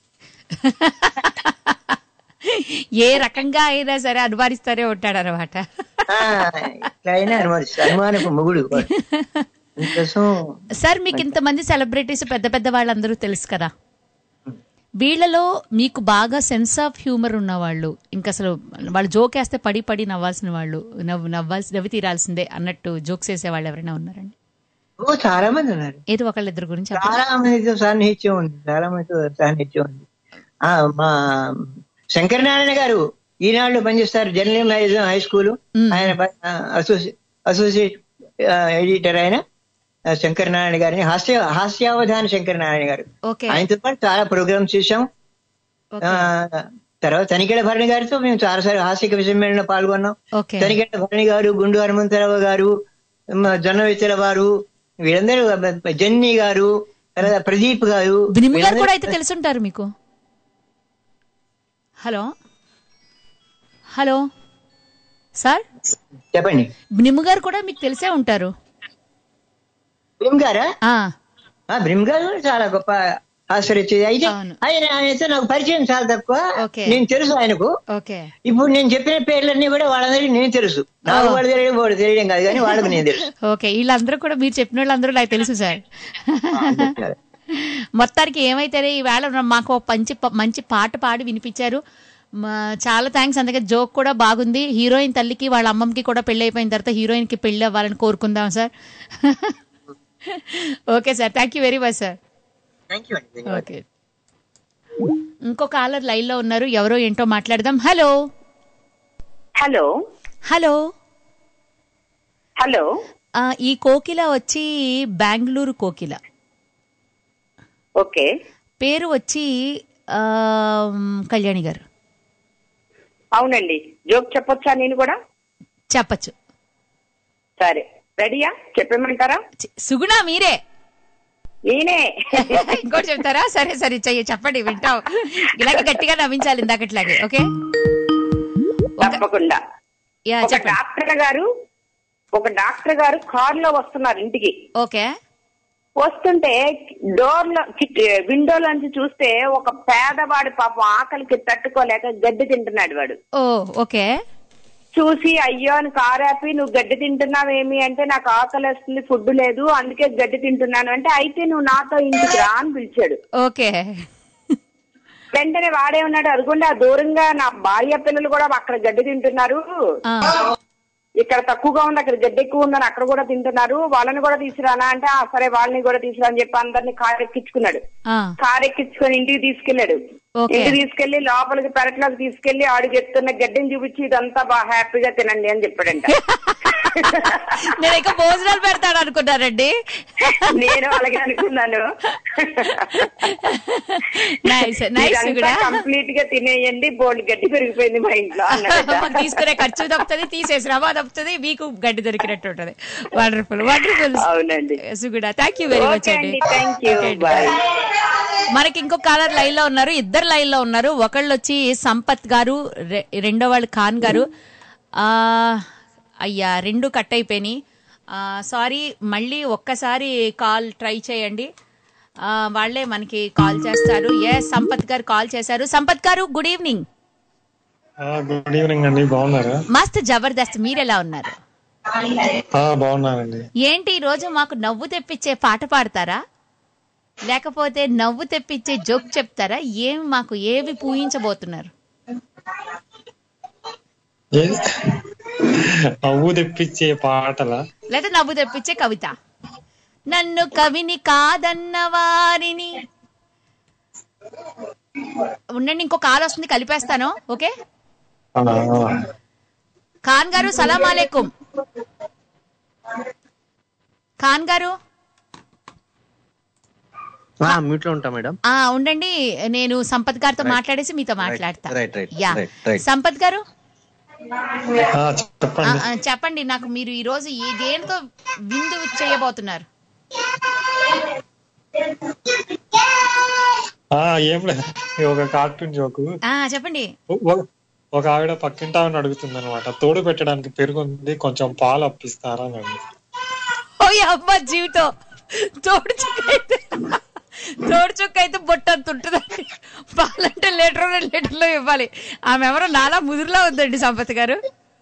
ఏ రకంగా అయినా సరే అనుమానిస్తారే ఉంటాడు అనమాట ఆ, ఇట్లా అయినా అనుమానిస్తా అనుమానపు మొగుడు వాడు. అందుకోసం సార్ మీకు ఇంతమంది సెలబ్రిటీస్ పెద్ద పెద్ద వాళ్ళందరూ తెలుసు కదా వీళ్ళలో మీకు బాగా సెన్స్ ఆఫ్ హ్యూమర్ ఉన్న వాళ్ళు ఇంకా అసలు వాళ్ళు జోక్ వేస్తే పడి పడి నవ్వాల్సిన వాళ్ళు నవ్వు నవ్వాల్సి నవ్వి తీరాల్సిందే అన్నట్టు జోక్స్ వేసే వాళ్ళు ఎవరైనా ఉన్నారండి ఓ చాలా మంది ఉన్నారు ఏదో ఒకళ్ళిద్దరు గురించి చెప్పండి. చాలా మందితో సాన్నిహిత్యం ఉంది చాలా మందితో సాన్నిహిత్యం ఉంది ఆ మా శంకరనారాయణ గారు ఈనాడు పనిచేస్తారు జర్నలిజం హై స్కూల్ ఆయన అసోసియేట్ అసోసియేట్ ఎడిటర్ ఆయన ఆ, శంకరనారాయణ గారిని హాస్య హాస్యావధాన శంకరనారాయణ గారు ఓకే ఆయనతో పాటు చాలా ప్రోగ్రామ్స్ చేశాం ఆ, తర్వాత తనికెళ్ళ భరణి గారితో మేము చాలాసార్లు హాస్య సమ్మేళనంలో పాల్గొన్నాం ఓకే తనికెళ్ళ భరణి గారు గుండు హనుమంతరావు గారు మ, జొన్న విత్తల వారు వీళ్ళందరూ అబ్బ, జెన్నీ గారు తర్వాత ప్రదీప్ గారు బినిమ్ గారు వీళ్ళందరూ కూడా అయితే తెలుసుంటారు మీకు హలో హలో సార్ చెప్పండి బినిమ్ గారు కూడా మీకు తెలిసే ఉంటారు భీమ్ గారా ఆ, ఆ, భీమ్ గారు కూడా చాలా గొప్ప ఆశ్చర్యచ్చేది అయితే ఆయన ఆయనతో నాకు పరిచయం చాలా తక్కువ నేను తెలుసు ఆయనకు ఓకే ఇప్పుడు నేను చెప్పిన పేర్లన్నీ కూడా వాళ్ళందరికీ నేను తెలుసు నాకు వాడు తెలియడం వాడు తెలియడం కాదు కానీ వాళ్ళకి నేను తెలుసు ఓకే వీళ్ళందరూ కూడా మీరు చెప్పిన వాళ్ళందరూ నాకు తెలుసు సార్ మొత్తానికి ఏమైతేనే ఈవేళ మాకు ఒక మంచి మంచి పాట పాడి వినిపించారు మా- చాలా థ్యాంక్స్ అందుకే జోక్ కూడా బాగుంది హీరోయిన్ తల్లికి వాళ్ళ అమ్మమ్మకి కూడా పెళ్లి అయిపోయిన తర్వాత హీరోయిన్ కి పెళ్లి అవ్వాలని కోరుకుందాం sir okay sir thank you very much sir thank you okay ఇంకో కాలర్ లైన్ లో ఉన్నారు ఎవరో ఏంటో మాట్లాడదాం హలో హలో హలో హలో ఆ, ఈ కోకిల వచ్చి బెంగళూరు కోకిల ఓకే పేరు వచ్చి ఆ, కళ్యాణి గారు అవునండి జోక్ చెప్పొచ్చా నేను కూడా చెప్పచ్చు సరే రెడీయా చెప్పేమంటారా సుగుణ మీరే నేనే ఇంకోటి చెప్తారా సరే సరే చెయ్యి చెప్పండి వింటాం ఇలాగే గట్టిగా నవ్వించాలి ఇందాకట్లాగే ఓకే తప్పకుండా యా ఒక చెప్పండి డాక్టర్ గారు ఒక డాక్టర్ గారు కార్ లో వస్తున్నారు ఇంటికి ఓకే వస్తుంటే డోర్ లో విండో నుంచి చూస్తే ఒక పేదవాడి పాపం ఆకలికి తట్టుకోలేక గడ్డి తింటున్నాడు వాడు ఓ ఓకే చూసి అయ్యో అని కారాపి నువ్వు గడ్డి తింటున్నావేమి అంటే నాకు ఆకలి వస్తుంది ఫుడ్ లేదు అందుకే గడ్డి తింటున్నాను అంటే అయితే నువ్వు నాతో ఇంటికి రా అని పిలిచాడు ఓకే వెంటనే వాడే ఉన్నాడు అదిగోండి ఆ దూరంగా నా భార్య పిల్లలు కూడా అక్కడ గడ్డి తింటున్నారు ఇక్కడ తక్కువగా ఉంది అక్కడ గడ్డి ఎక్కువ ఉందని అక్కడ కూడా తింటున్నారు వాళ్ళని కూడా తీసుకురానా అంటే ఆ సరే వాళ్ళని కూడా తీసుకురా అని చెప్పి అందరిని కారు ఎక్కించుకున్నాడు ఆ, కారు ఎక్కించుకొని ఇంటికి తీసుకెళ్లాడు ఓకే. ఇంటికి తీసుకెళ్లి లోపలికి పెరట్లోకి తీసుకెళ్లి ఆడికి ఎత్తున్న గడ్డిని చూపించి ఇదంతా బాగా హ్యాపీగా తినండి అని చెప్పాడంట నేను ఇక భోజనాలు పెడతాడు అనుకున్నారండి నేను అలాగే అనుకున్నాను నైస్ నైస్ కూడా కంప్లీట్ గా తినేయండి బోల్డ్ గడ్డి పెరిగిపోయింది మా ఇంట్లో అన్నాడట. మాకు తీసుకునే ఖర్చు తప్పుతుంది తీసే శ్రమ తప్పుతుంది మీకు గడ్డి దొరికినట్టు ఉంటది వండర్ఫుల్ వండర్ఫుల్ అవునండి సుగుడ thank you very much Okay అండి అండి, thank you. Okay అండి, Bye. bye. మనకి ఇంకో కాలర్ లైన్ లో ఉన్నారు ఇద్దరు లైన్ లో ఉన్నారు ఒకళ్ళు వచ్చి సంపత్ గారు రె- రెండో వాళ్ళు ఖాన్ గారు ఆ అయ్యా రెండు కట్ అయిపోయినాయి సారీ మళ్ళీ ఒక్కసారి కాల్ ట్రై చేయండి ఆ, వాళ్ళే మనకి కాల్ చేస్తారు ఏ సంపత్ గారు కాల్ చేశారు సంపత్ గారు గుడ్ ఈవినింగ్ గుడ్ ఈవినింగ్ అండి బాగున్నారా మస్త్ జబర్దస్త్ మీరెలా ఉన్నారు ఆ, బాగున్నానండి ఏంటి ఈ రోజు మాకు నవ్వు తెప్పించే పాట పాడతారా లేకపోతే నవ్వు తెప్పించే జోక్ చెప్తారా ఏం మాకు ఏవి పూయించబోతున్నారు ఏ- నవ్వు తెప్పించే పాటల లేదా నవ్వు తెప్పించే కవిత నన్ను కవిని కాదన్న వారిని ఉండండి ఇంకో కాల్ వస్తుంది కలిపేస్తాను ఓకే ఖాన్ గారు సలాం అలైకుం ఖాన్ గారు మ్యూట్ లో ఉంటా మేడం ఆ ఉండండి నేను సంపత్ గారితో మాట్లాడేసి మీతో మాట్లాడతా right right ya right right Sampath గారు ఆ, ఆ, చెప్పండి ఆ, చెప్పండి నాకు మీరు ఈ రోజు ఏ దేనితో విందు చేయబోతున్నారు ఆ, ఏం లేదు ఇది ఒక కార్టూన్ జోకు ఆ చెప్పండి ఒక- ఒక ఆవిడ పక్కింటి ఆవిడ అడుగుతుంది అనమాట తోడు పెట్టడానికి పెరుగుంది కొంచెం పాలు అప్పిస్తారా అని అడిగింది. ఓ అమ్మ జీవితం తోడు చుక్క అయితే తోడు చుక్క అయితే బొట్టంత ఉంటుందండి పాలంటే లీటర్ రెండు లీటర్లు ఇవ్వాలి ఆమె ఎవరో నాలా ముదురులా ఉందండి సంపత్ గారు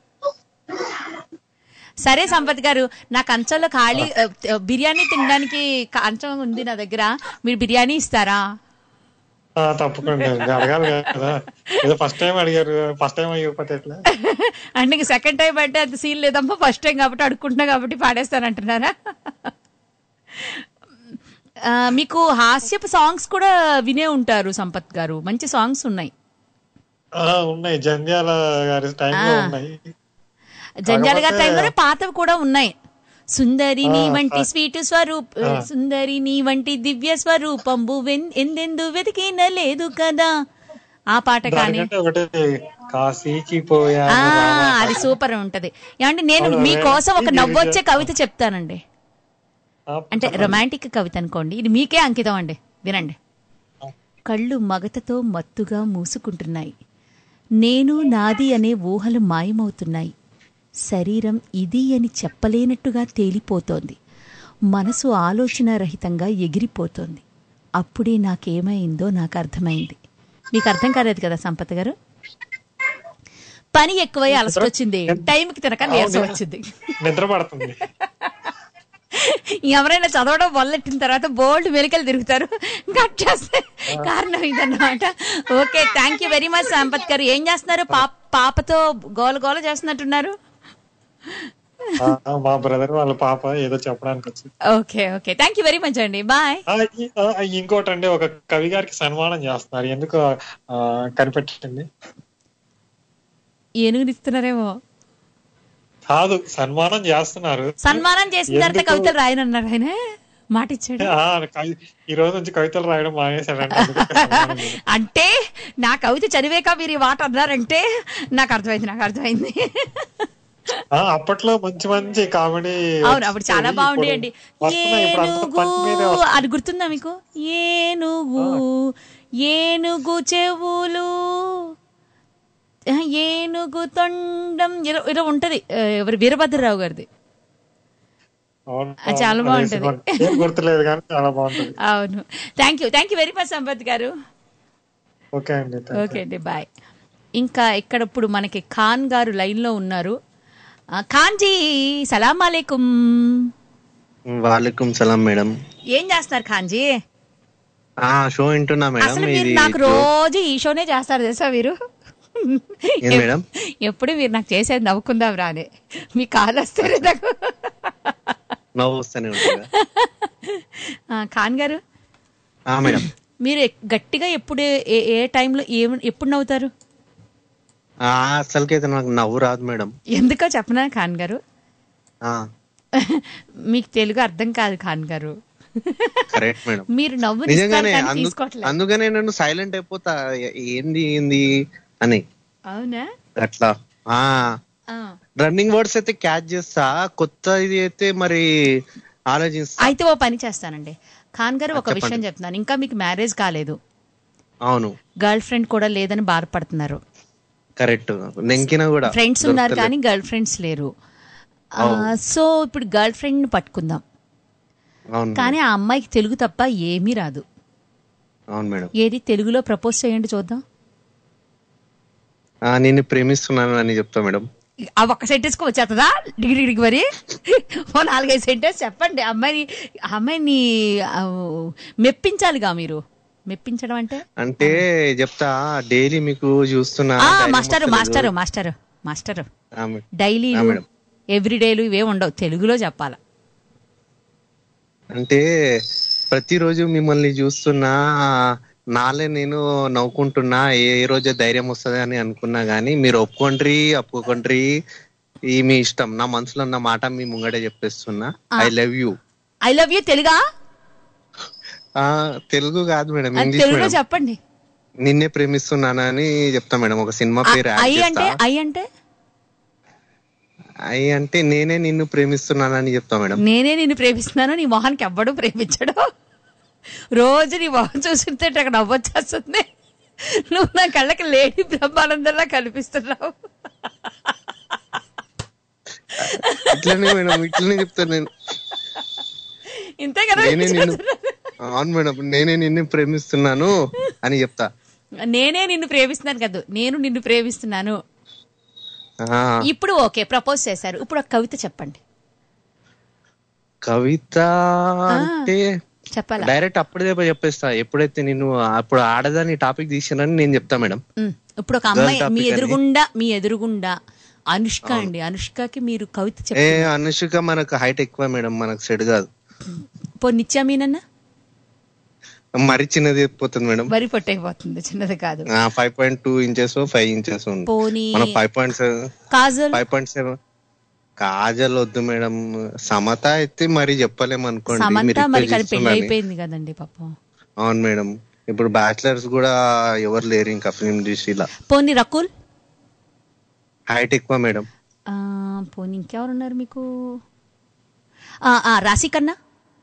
సరే సంపత్ గారు నా కంచంలో ఖాళీ ఆ, బిర్యానీ తినడానికి కంచం ఉంది నా దగ్గర మీరు బిర్యానీ ఇస్తారా ఆ, తప్పకుండా అండి. అడగాలి కదా ఏదో ఫస్ట్ టైం అడిగారు ఫస్ట్ టైం అయ్యకపోతే ఎట్లా అంటే ఇంక సెకండ్ టైం అంటే అంత సీన్ లేదమ్మా ఫస్ట్ టైం కాబట్టి అడుక్కుంటున్నా కాబట్టి పాడేస్తానంటున్నారా ఆ, మీకు హాస్యపు సాంగ్స్ కూడా వినే ఉంటారు సంపత్ గారు మంచి సాంగ్స్ ఉన్నాయి ఆ, ఉన్నాయి జంధ్యాల గారి టైంలో ఆ. ఉన్నాయి జంజాల గారి కాకపోతే- టైంలోనే పాతవి కూడా ఉన్నాయి సుందరి నీ ఆ, వంటి ఆ. స్వీట్ స్వరూప్ ఆ. సుందరి నీ వంటి దివ్య స్వరూపంబు వెన్- ఎందెందు వెతికిన లేదు కదా ఆ పాట కానీ దానికంటే ఒకటి కాశీకి పోయా ఆ అది సూపర్ ఉంటది ఏమంటే నేను అవును, మీకోసం ఒక ఇది నవ్వొచ్చే విజయ- కవిత చెప్తానండి అంటే రొమాంటిక్ కవిత అనుకోండి ఇది మీకే అంకితం అండి వినండి కళ్ళు మగతతో మత్తుగా మూసుకుంటున్నాయి నేను నాది అనే ఊహలు మాయమవుతున్నాయి శరీరం ఇది అని చెప్పలేనట్టుగా తేలిపోతోంది మనసు ఆలోచన రహితంగా ఎగిరిపోతోంది అప్పుడే నాకేమైందో నాకు అర్థమైంది మీకు అర్థం కాలేదు కదా సంపత్ గారు పని ఎక్కువై అలసట వచ్చింది టైంకి తినక నీరసం వచ్చింది నిద్ర పడుతుంది ఎవరైనా చదవడం మొదలెట్టిన తర్వాత బోల్డ్ వెనుకలు తిరుగుతారు కట్ చేస్తే కారణం ఇదన్నమాట okay thank you very much Sampath గారు ఏం చేస్తున్నారు పాప పాపతో గోల గోల చేస్తున్నట్టున్నారు ఆ, మా బ్రదర్ వాళ్ళ పాప ఏదో చెప్పడానికి వచ్చింది okay okay thank you very much అండి బాయ్ ఆ, ఈ- ఆ, ఇంకోటండి ఒక కవి గారికి సన్మానం చేస్తున్నారు ఎందుకు ఆ, కనిపెట్టండి ఏనుగునిస్తున్నారేమో కాదు సన్మానం చేస్తున్నారు సన్మానం చేసిన తర్వాత ఎందుకు? కవితలు రాయనన్నారు ఆయన మాట ఇచ్చాడు ఆ, కవి- ఈ రోజు నుంచి కవితలు రాయడం మానేశాడండి అందుకే సన్మానం చేశారు. అంటే నా కవిత చదివేక మీరు ఈ మాట అన్నారంటే నాకు అర్థమైంది నాకు అర్థమైంది ఆ, అప్పట్లో మంచి మంచి కామెడీ అవును అప్పుడు చాలా బాగుండేయండి వస్తున్నాయి ఇప్పుడు అంతా పంచి మీదే ఏనుగు వస్తున్నాయి. అది గుర్తుందా మీకు ఏనుగు ఏనుగు చెవులు ఆ, ఏనుగు తొండం ఇలా ఇలా ఉంటది ఆ, ఎవరు వీరభద్రరావు గారిది అవును, ఆ, చాలా అవును. బాగుంటది. అదే ఏం గుర్తులేదు కానీ చాలా బాగుంటది అవును thank you thank you very much Sampath గారు ఓకే అండి thank you. ఓకే అండి బాయ్ ఇంకా ఇక్కడ ఇప్పుడు మనకి ఖాన్ గారు లైన్ లో ఉన్నారు ఆ, ఖాన్ జీ సలాం అలైకుం వాలేకుం సలాం మేడం ఏం చేస్తున్నారు ఖాన్ జీ ఆ షో వింటున్నా మేడం అసలు మీరు ఇది నాకు రోజు ఈ షోనే చేస్తారు తెలుసా మీరు ఏం మేడం ఎప్పుడు మీరు నాకు చేసేది నవ్వుకుందాం రానే మీ కాల్ వస్తే నాకు నవ్వు వస్తూనే ఉంటుంది ఆ, ఖాన్ గారు ఆ మేడం మీరు ఎక్- గట్టిగా ఎప్పుడు ఏ ఏ టైంలో ఏం ఎప్పుడు నవ్వుతారు ఆ అసలుకైతే నాకు నవ్వు రాదు మేడం ఎందుకో చెప్పనా ఖాన్ గారు ఆ మీకు తెలుగు అర్థం కాదు ఖాన్ గారు కరెక్ట్ మేడం మీరు నవ్వు నిజంగానే అందు తీసుకోవట్లేదు అందుకనే నేను సైలెంట్ అయిపోతా ఏ- ఏంది ఏంది అని అవునా అట్లా ఆ ఆ. రన్నింగ్ వర్డ్స్ అయితే క్యాచ్ చేస్తా కొత్త ఇది అయితే మరి ఆలోచిస్తా అయితే ఓ పని చేస్తానండి ఖాన్ గారు ఒక చెప్పండి. విషయం చెప్తున్నాను ఇంకా మీకు మ్యారేజ్ కాలేదు అవును గర్ల్ ఫ్రెండ్ కూడా లేదని బాధపడుతున్నారు కరెక్ట్ నెంకిన కూడా ఫ్రెండ్స్ ఉన్నారు దొరకలేదు. కానీ గర్ల్ ఫ్రెండ్స్ లేరు ఆ, అవును. సో ఇప్పుడు గర్ల్ ఫ్రెండ్ ని పట్టుకుందాం అవును కానీ ఆ అమ్మాయికి తెలుగు తప్ప ఏమీ రాదు అవును మేడం ఏది తెలుగులో ప్రపోజ్ చేయండి చూద్దాం ఆ, నిన్ను ప్రేమిస్తున్నాను అని చెప్తా మేడం ఆ ఒక్క సెంటెన్స్ కు వచ్చేస్తుందా డిగ్రీ డిగ్రీ మరి ఓ నాలుగైదు సెంటెన్స్ చెప్పండి అమ్మాయిని ఆ అమ్మాయిని ఆ, మెప్పించాలిగా మీరు మెప్పించడం అంటే అంటే చెప్తా డైలీ మీకు చూస్తున్నా ఆ ధైర్యం మాస్టర్ వస్తలేదు. మాస్టర్ మాస్టర్ మాస్టర్ ఆ, మే- డైలీ ఆ, మేడం ఎవ్రీడేలు ఇవే ఉండవు తెలుగులో చెప్పాల అంటే ప్రతిరోజు మిమ్మల్ని చూస్తున్నా నాలే నేను నవ్వుకుంటున్నా ఏ ఏ రోజు ధైర్యం వస్తుంది అని అనుకున్నా గానీ మీరు ఒప్పుకోండ్రి ఒప్పుకోండ్రి ఈ మీ ఇష్టం నా మనసులో ఉన్న మాట మీ ముంగడే చెప్పేస్తున్నా I love you I love you తెలుగా ఆ తెలుగు కాదు మేడం అది ఇంగ్లీష్ తెలుగులో మేడం చెప్పండి నిన్నే ప్రేమిస్తున్నానని చెప్తా మేడం ఒక సినిమా పేరు యాడ్ ఐ అంటే చేస్తా ఐ అంటే ఐ అంటే నేనే నిన్ను ప్రేమిస్తున్నానని చెప్తా మేడం నేనే నిన్ను ప్రేమిస్తున్నాను నీ మొహానికి ఎవ్వడు ప్రేమించడు రోజు నీ మొహం చూస్తుంటే నాకు నవ్వొచ్చేస్తుంది నువ్వు నా కళ్ళకి లేడీ బ్రహ్మానందంలా కనిపిస్తున్నావు ఇట్లనే మేడం ఇట్లనే చెప్తాను నేను ఇంతే కదా నేనే నిన్ను అవును మేడం నేనే నిన్ను ప్రేమిస్తున్నాను అని చెప్తా నేనే నిన్ను ప్రేమిస్తున్నాను కదా నేను నిన్ను ప్రేమిస్తున్నాను ఆ, ఇప్పుడు ఓకే ప్రపోజ్ చేశారు ఇప్పుడు ఒక కవిత చెప్పండి కవిత అంటే చెప్పాలా డైరెక్ట్ అప్పుడే చెప్పేస్తా ఎప్పుడైతే నేను అప్పుడు ఆడదాని టాపిక్ తీసినని నేను చెప్తా మేడం ఉమ్, ఇప్పుడు ఒక Girl అమ్మాయి topic మీ అని. ఎదురుగుండా మీ ఎదురుగుండా అనుష్క అండి అనుష్కకి మీరు కవిత ఏ చెప్పారు అనుష్క మనకు హైట్ ఎక్కువ మేడం మనకు సెట్ కాదు పో నిత్యా మీనన్నా మరి చిన్నది అయిపోతుంది మేడం వరి పొట్టు అయిపోతుంది చిన్నది కాదు five point two inches five inches ఉంది పోనీ మన five point seven Kajal five point seven Kajal వద్దు మేడం సమత అయితే మరి చెప్పలేము అనుకోండి సమంత మీరు మరి request కానీ పెళ్లి చేస్తున్నారని. అయిపోయింది కదండి పాపం అవును మేడం ఇప్పుడు బ్యాచిలర్స్ కూడా ఎవరు లేరు ఇంకా ఫిల్మ్ ఇండస్ట్రీలో పోనీ రకుల్ హైట్ ఎక్కువ మేడం ఆ, పోనీ ఇంకెవరున్నారు మీకు ఆ, ఆ, రాశి కన్నా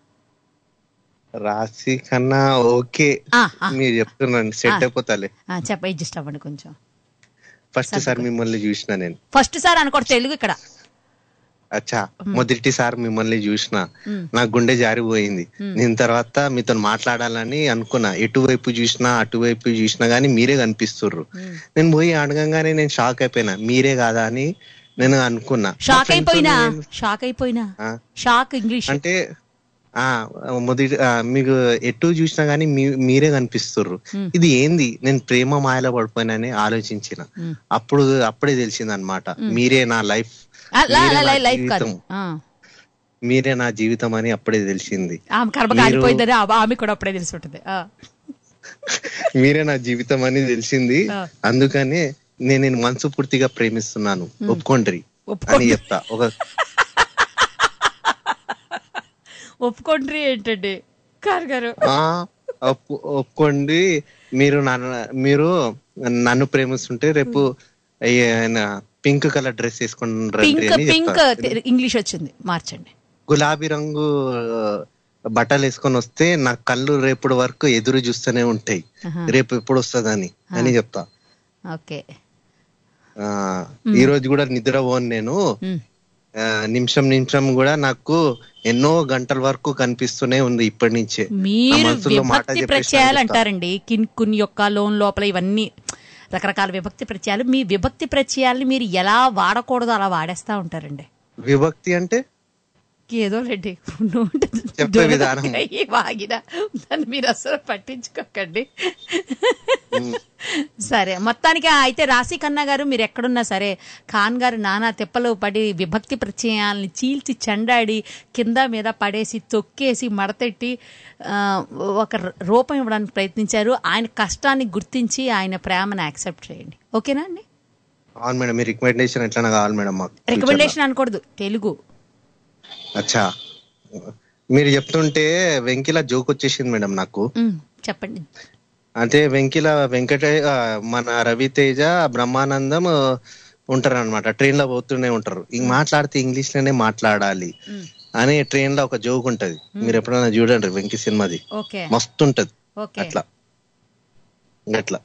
రాశి కన్నా ఓకే ఆ, ఆ. మీరు చెప్తున్నాను సెట్ ఆ. అయిపోతాలే ఆ, చెప్ప అడ్జస్ట్ అవ్వండి కొంచెం ఫస్ట్ సారి మిమ్మల్ని చూసిన నేను ఫస్ట్ సార్ అనుకోండి తెలుగు ఇక్కడ అచ్చా మొదటిసారి మిమ్మల్ని చూసిన మ్. నా గుండె జారిపోయింది మ్. నేను తర్వాత మీతో మాట్లాడాలని అనుకున్నా ఎటువైపు చూసినా అటువైపు చూసినా గానీ మీరే కనిపిస్తుర్రు నేను పోయి అడగంగానే నేను షాక్ అయిపోయినా మీరే కాదా అని నేను అనుకున్నా మా షాక్ friends అయిపోయినా నేను- షాక్ అయిపోయినా ఆ, షాక్ ఇంగ్లీష్ అంటే ఆ మొదటి ఆ, మీకు ఎటు చూసినా గానీ మీ- మీరే కనిపిస్తుర్రు మ్. ఇది ఏంది నేను ప్రేమ మాయలో పడిపోయినని ఆలోచించిన మ్. అప్పుడు అప్పుడే తెలిసింది అనమాట మ్. మీరే నా లైఫ్ ఆ, లా- మీరే లా- నా లా- లైఫ్ కాదు జీవితం. ఆ. మీరే నా జీవితం అని అప్పుడే తెలిసింది ఆమె కర్మ మీరు- కాలిపోయిందని ఆ- ఆమె కూడా అప్పుడే తెలిసి ఉంటుంది ఆ. మీరే నా జీవితం అని తెలిసింది ఆ. అందుకనే నేను నేను మనసు పూర్తిగా ప్రేమిస్తున్నాను ఒప్పుకోండి అని చెప్తా ఒక ఒప్పుకోండి ఏంటండి కారు గారు ఆ, ఒప్పు- ఒప్పుకోండి మీరు నన్ను మీరు నన్ను ప్రేమిస్తుంటే రేపు ఆయన పింక్ కలర్ డ్రెస్ వేసుకుని రండి పింక్ అని పింక్ చెప్తా. ఇంగ్లీష్ వచ్చింది మార్చండి గులాబీ రంగు ఆ, బట్టలు వేసుకొని వస్తే నా కళ్ళు రేపటి వరకు ఎదురు చూస్తూనే ఉంటాయి ఆహా. రేపు ఎప్పుడు వస్తుందని అని చెప్తా ఓకే ఆ ఈ రోజు కూడా నిద్ర పోను నేను మ్. ఆ, నిమిషం నిమిషం కూడా నాకు ఎన్నో గంటల వరకు కనిపిస్తూనే ఉంది ఇప్పటి నుంచే నా మీరు మనసులో మాట విభక్తి చెప్పేసి ప్రత్యయాలు చెప్తా. అంటారండి కిన్ కున్ యొక్క లోన్ లోపల ఇవన్నీ రకరకాల విభక్తి ప్రత్యయాలు మీ విభక్తి ప్రత్యయాల్ని మీరు ఎలా వాడకూడదో అలా వాడేస్తా ఉంటారండి విభక్తి అంటే ఏదో లేండి చెప్పే విధానం. వాగిన దాన్ని మీరు అసలు పట్టించుకోకండి సరే మొత్తానికి అయితే రాశి ఖన్నా గారు మీరు ఎక్కడున్నా సరే ఖాన్ గారు నానా తిప్పలు పడి విభక్తి ప్రత్యయాల్ని చీల్చి చెండాడి కింద మీద పడేసి తొక్కేసి మడతెట్టి ఆ, ఒక రూపం ఇవ్వడానికి ప్రయత్నించారు ఆయన కష్టాన్ని గుర్తించి ఆయన ప్రేమను యాక్సెప్ట్ చేయండి ఓకేనా అండి అవును మేడం మీ రికమెండేషన్ ఎట్లా కావాలి మేడం మాకు రికమెండేషన్ అనకూడదు తెలుగు అచ్చా మీరు చెప్తుంటే వెంకిల జోక్ వచ్చేసింది మేడం నాకు ఉమ్, చెప్పండి అంటే వెంకిల వెంకట ఆ, మన రవితేజ బ్రహ్మానందం ఉంటారు అనమాట ట్రైన్ లో పోతూనే ఉంటారు ఇంక మాట్లాడితే ఇంగ్లీష్ లోనే మాట్లాడాలి అని ట్రైన్ లో ఒక జోక్ ఉంటది మీరు ఎప్పుడైనా చూడండి వెంకి సినిమాది ఓకే మస్తు ఉంటది ఓకే అట్లా అట్లా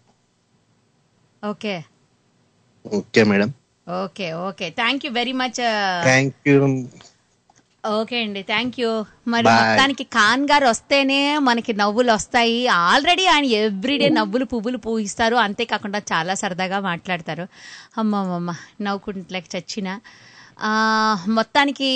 okay okay madam okay okay thank you very much thank you okay అండి థ్యాంక్ యూ మరి Bye. మొత్తానికి ఖాన్ గారు వస్తేనే మనకి నవ్వులు వస్తాయి ఆల్రెడీ ఆయన ఎవ్రీడే నవ్వులు పువ్వులు పూయిస్తారు అంతేకాకుండా చాలా సరదాగా మాట్లాడతారు అమ్మమ్మమ్మ నవ్వుకుంటలేక చచ్చిన ఆ, మొత్తానికి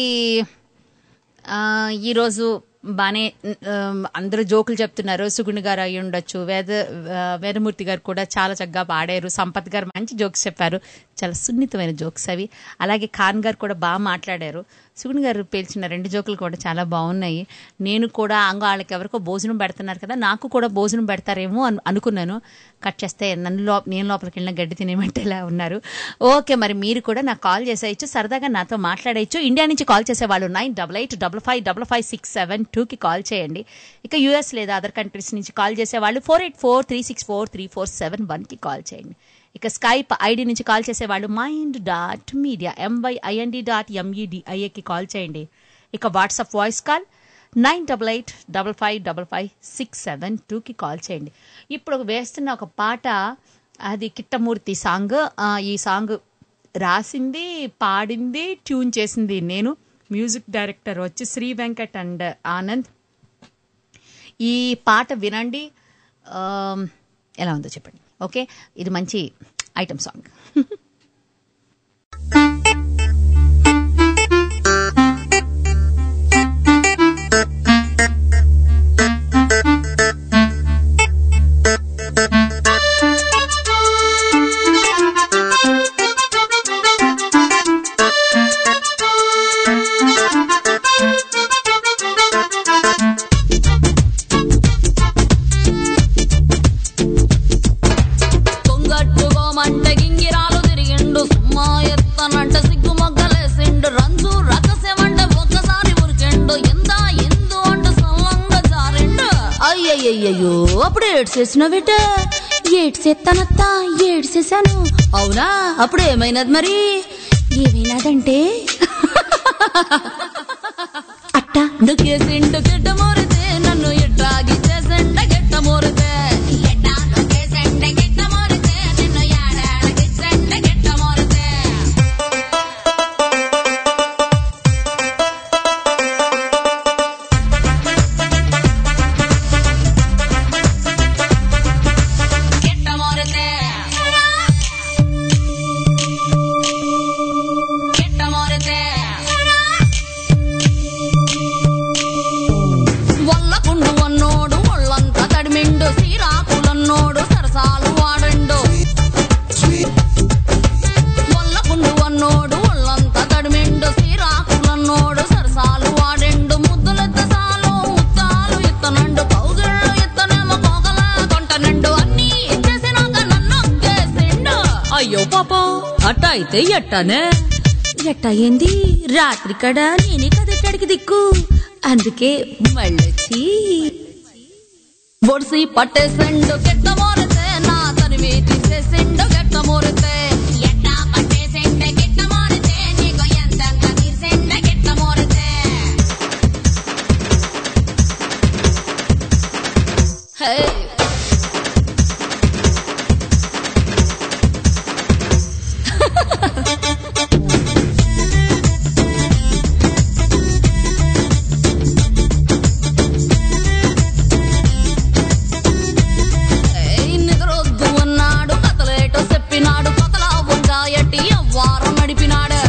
ఆ, ఈరోజు బాగానే అందరూ జోకులు చెప్తున్నారు సుగుణ్ గారు అయి ఉండొచ్చు వేద ఆ, వేదమూర్తి గారు కూడా చాలా చక్కగా పాడారు సంపత్ గారు మంచి జోక్స్ చెప్పారు చాలా సున్నితమైన జోక్స్ అవి అలాగే ఖాన్ గారు కూడా బాగా మాట్లాడారు సుగుణ్ గారు పేల్చిన రెండు జోకులు కూడా చాలా బాగున్నాయి నేను కూడా అంగ వాళ్ళకి ఎవరికో భోజనం పెడుతున్నారు కదా నాకు కూడా భోజనం పెడతారేమో అను అనుకున్నాను కట్ చేస్తే నన్ను లో నేను లోపలికి వెళ్ళిన గడ్డి తినేమంటేలా ఉన్నారు ఓకే మరి మీరు కూడా నాకు కాల్ చేసేయచ్చు సరదాగా నాతో మాట్లాడేయచ్చు ఇండియా నుంచి కాల్ చేసే వాళ్ళు nine double eight double five double five six seven టూకి కాల్ చేయండి ఇక యూఎస్ లేదా అదర్ కంట్రీస్ నుంచి కాల్ చేసే వాళ్ళు four eight four three six four three four seven వన్కి కాల్ చేయండి ఇక స్కైప్ ఐడి నుంచి కాల్ చేసేవాళ్ళు mind dot media M Y I N D dot ఎంఈడిఐఏకి కాల్ చేయండి ఇక WhatsApp voice call nine double eight double five double five six seven టూకి call చేయండి ఇప్పుడు వేస్తున్న ఒక పాట అది కిట్టమూర్తి సాంగ్ ఆ, ఈ సాంగ్ రాసింది పాడింది ట్యూన్ చేసింది నేను మ్యూజిక్ డైరెక్టర్ వచ్చి శ్రీ వెంకట్ అండ్ ఆనంద్ ఈ పాట వినండి ఆమ్, ఎలా ఉందో చెప్పండి ఓకే ఇది మంచి ఐటమ్ సాంగ్ Thank you. ఏడ్చేసినవిట ఏడ్చేస్తానత్తా ఏడ్చేసాను అవునా అప్పుడు ఏమైనది మరి ఏమైనాదంటే అట్ట దుకేసిండు గిడ్డ మోరితే నన్ను ఎట్టాగి చేసిండ గిట్ట మోరితే ఎట్టా దుకేసిండ గిట్ట మోరితే నిన్ను యాడాడగి సెండ గిట్ట మోరితే గిట్ట మోరితే గిట్ట మోరితే వల్లకుండు వన్నోడు ఒళ్ళంతా తడిమిండు శ్రీరాకులన్నోడు సరసాలు వాడండు వల్లకుండు వన్నోడు ఒళ్ళంతా తడిమిండు శ్రీరాకులన్నోడు సరసాలు వాడెండు ముద్దులెత్త సాలు ముత్తాలు ఇత్తనండు కౌగిళ్ళు ఇత్తనేమో కోగల కొంటనండు అన్నీ ఇచ్చేసినాక నన్ను ఒక్కేసిండు అయ్యో పాపం అట్ట అయితే ఎట్టనే ఎట్ట ఏంది రాత్రి కడ నేనే కదెట్టడికి దిక్కు అందుకే మళ్ళొచ్చి ఒడిసి పట్టేసిండు గెట్ట మోరితే నా తనివి తీసేసిండు గెట్ట మోరితే ఎట్టా పట్టేసిండు గెట్ట మోరితే నీకు ఎంతంత తీసిండు గెట్ట మోరితే హే ఏయ్ నిద్రొద్దు అన్నాడు కథలేటో చెప్పినాడు కథల వంకాయటి అవ్వారం నడిపినాడు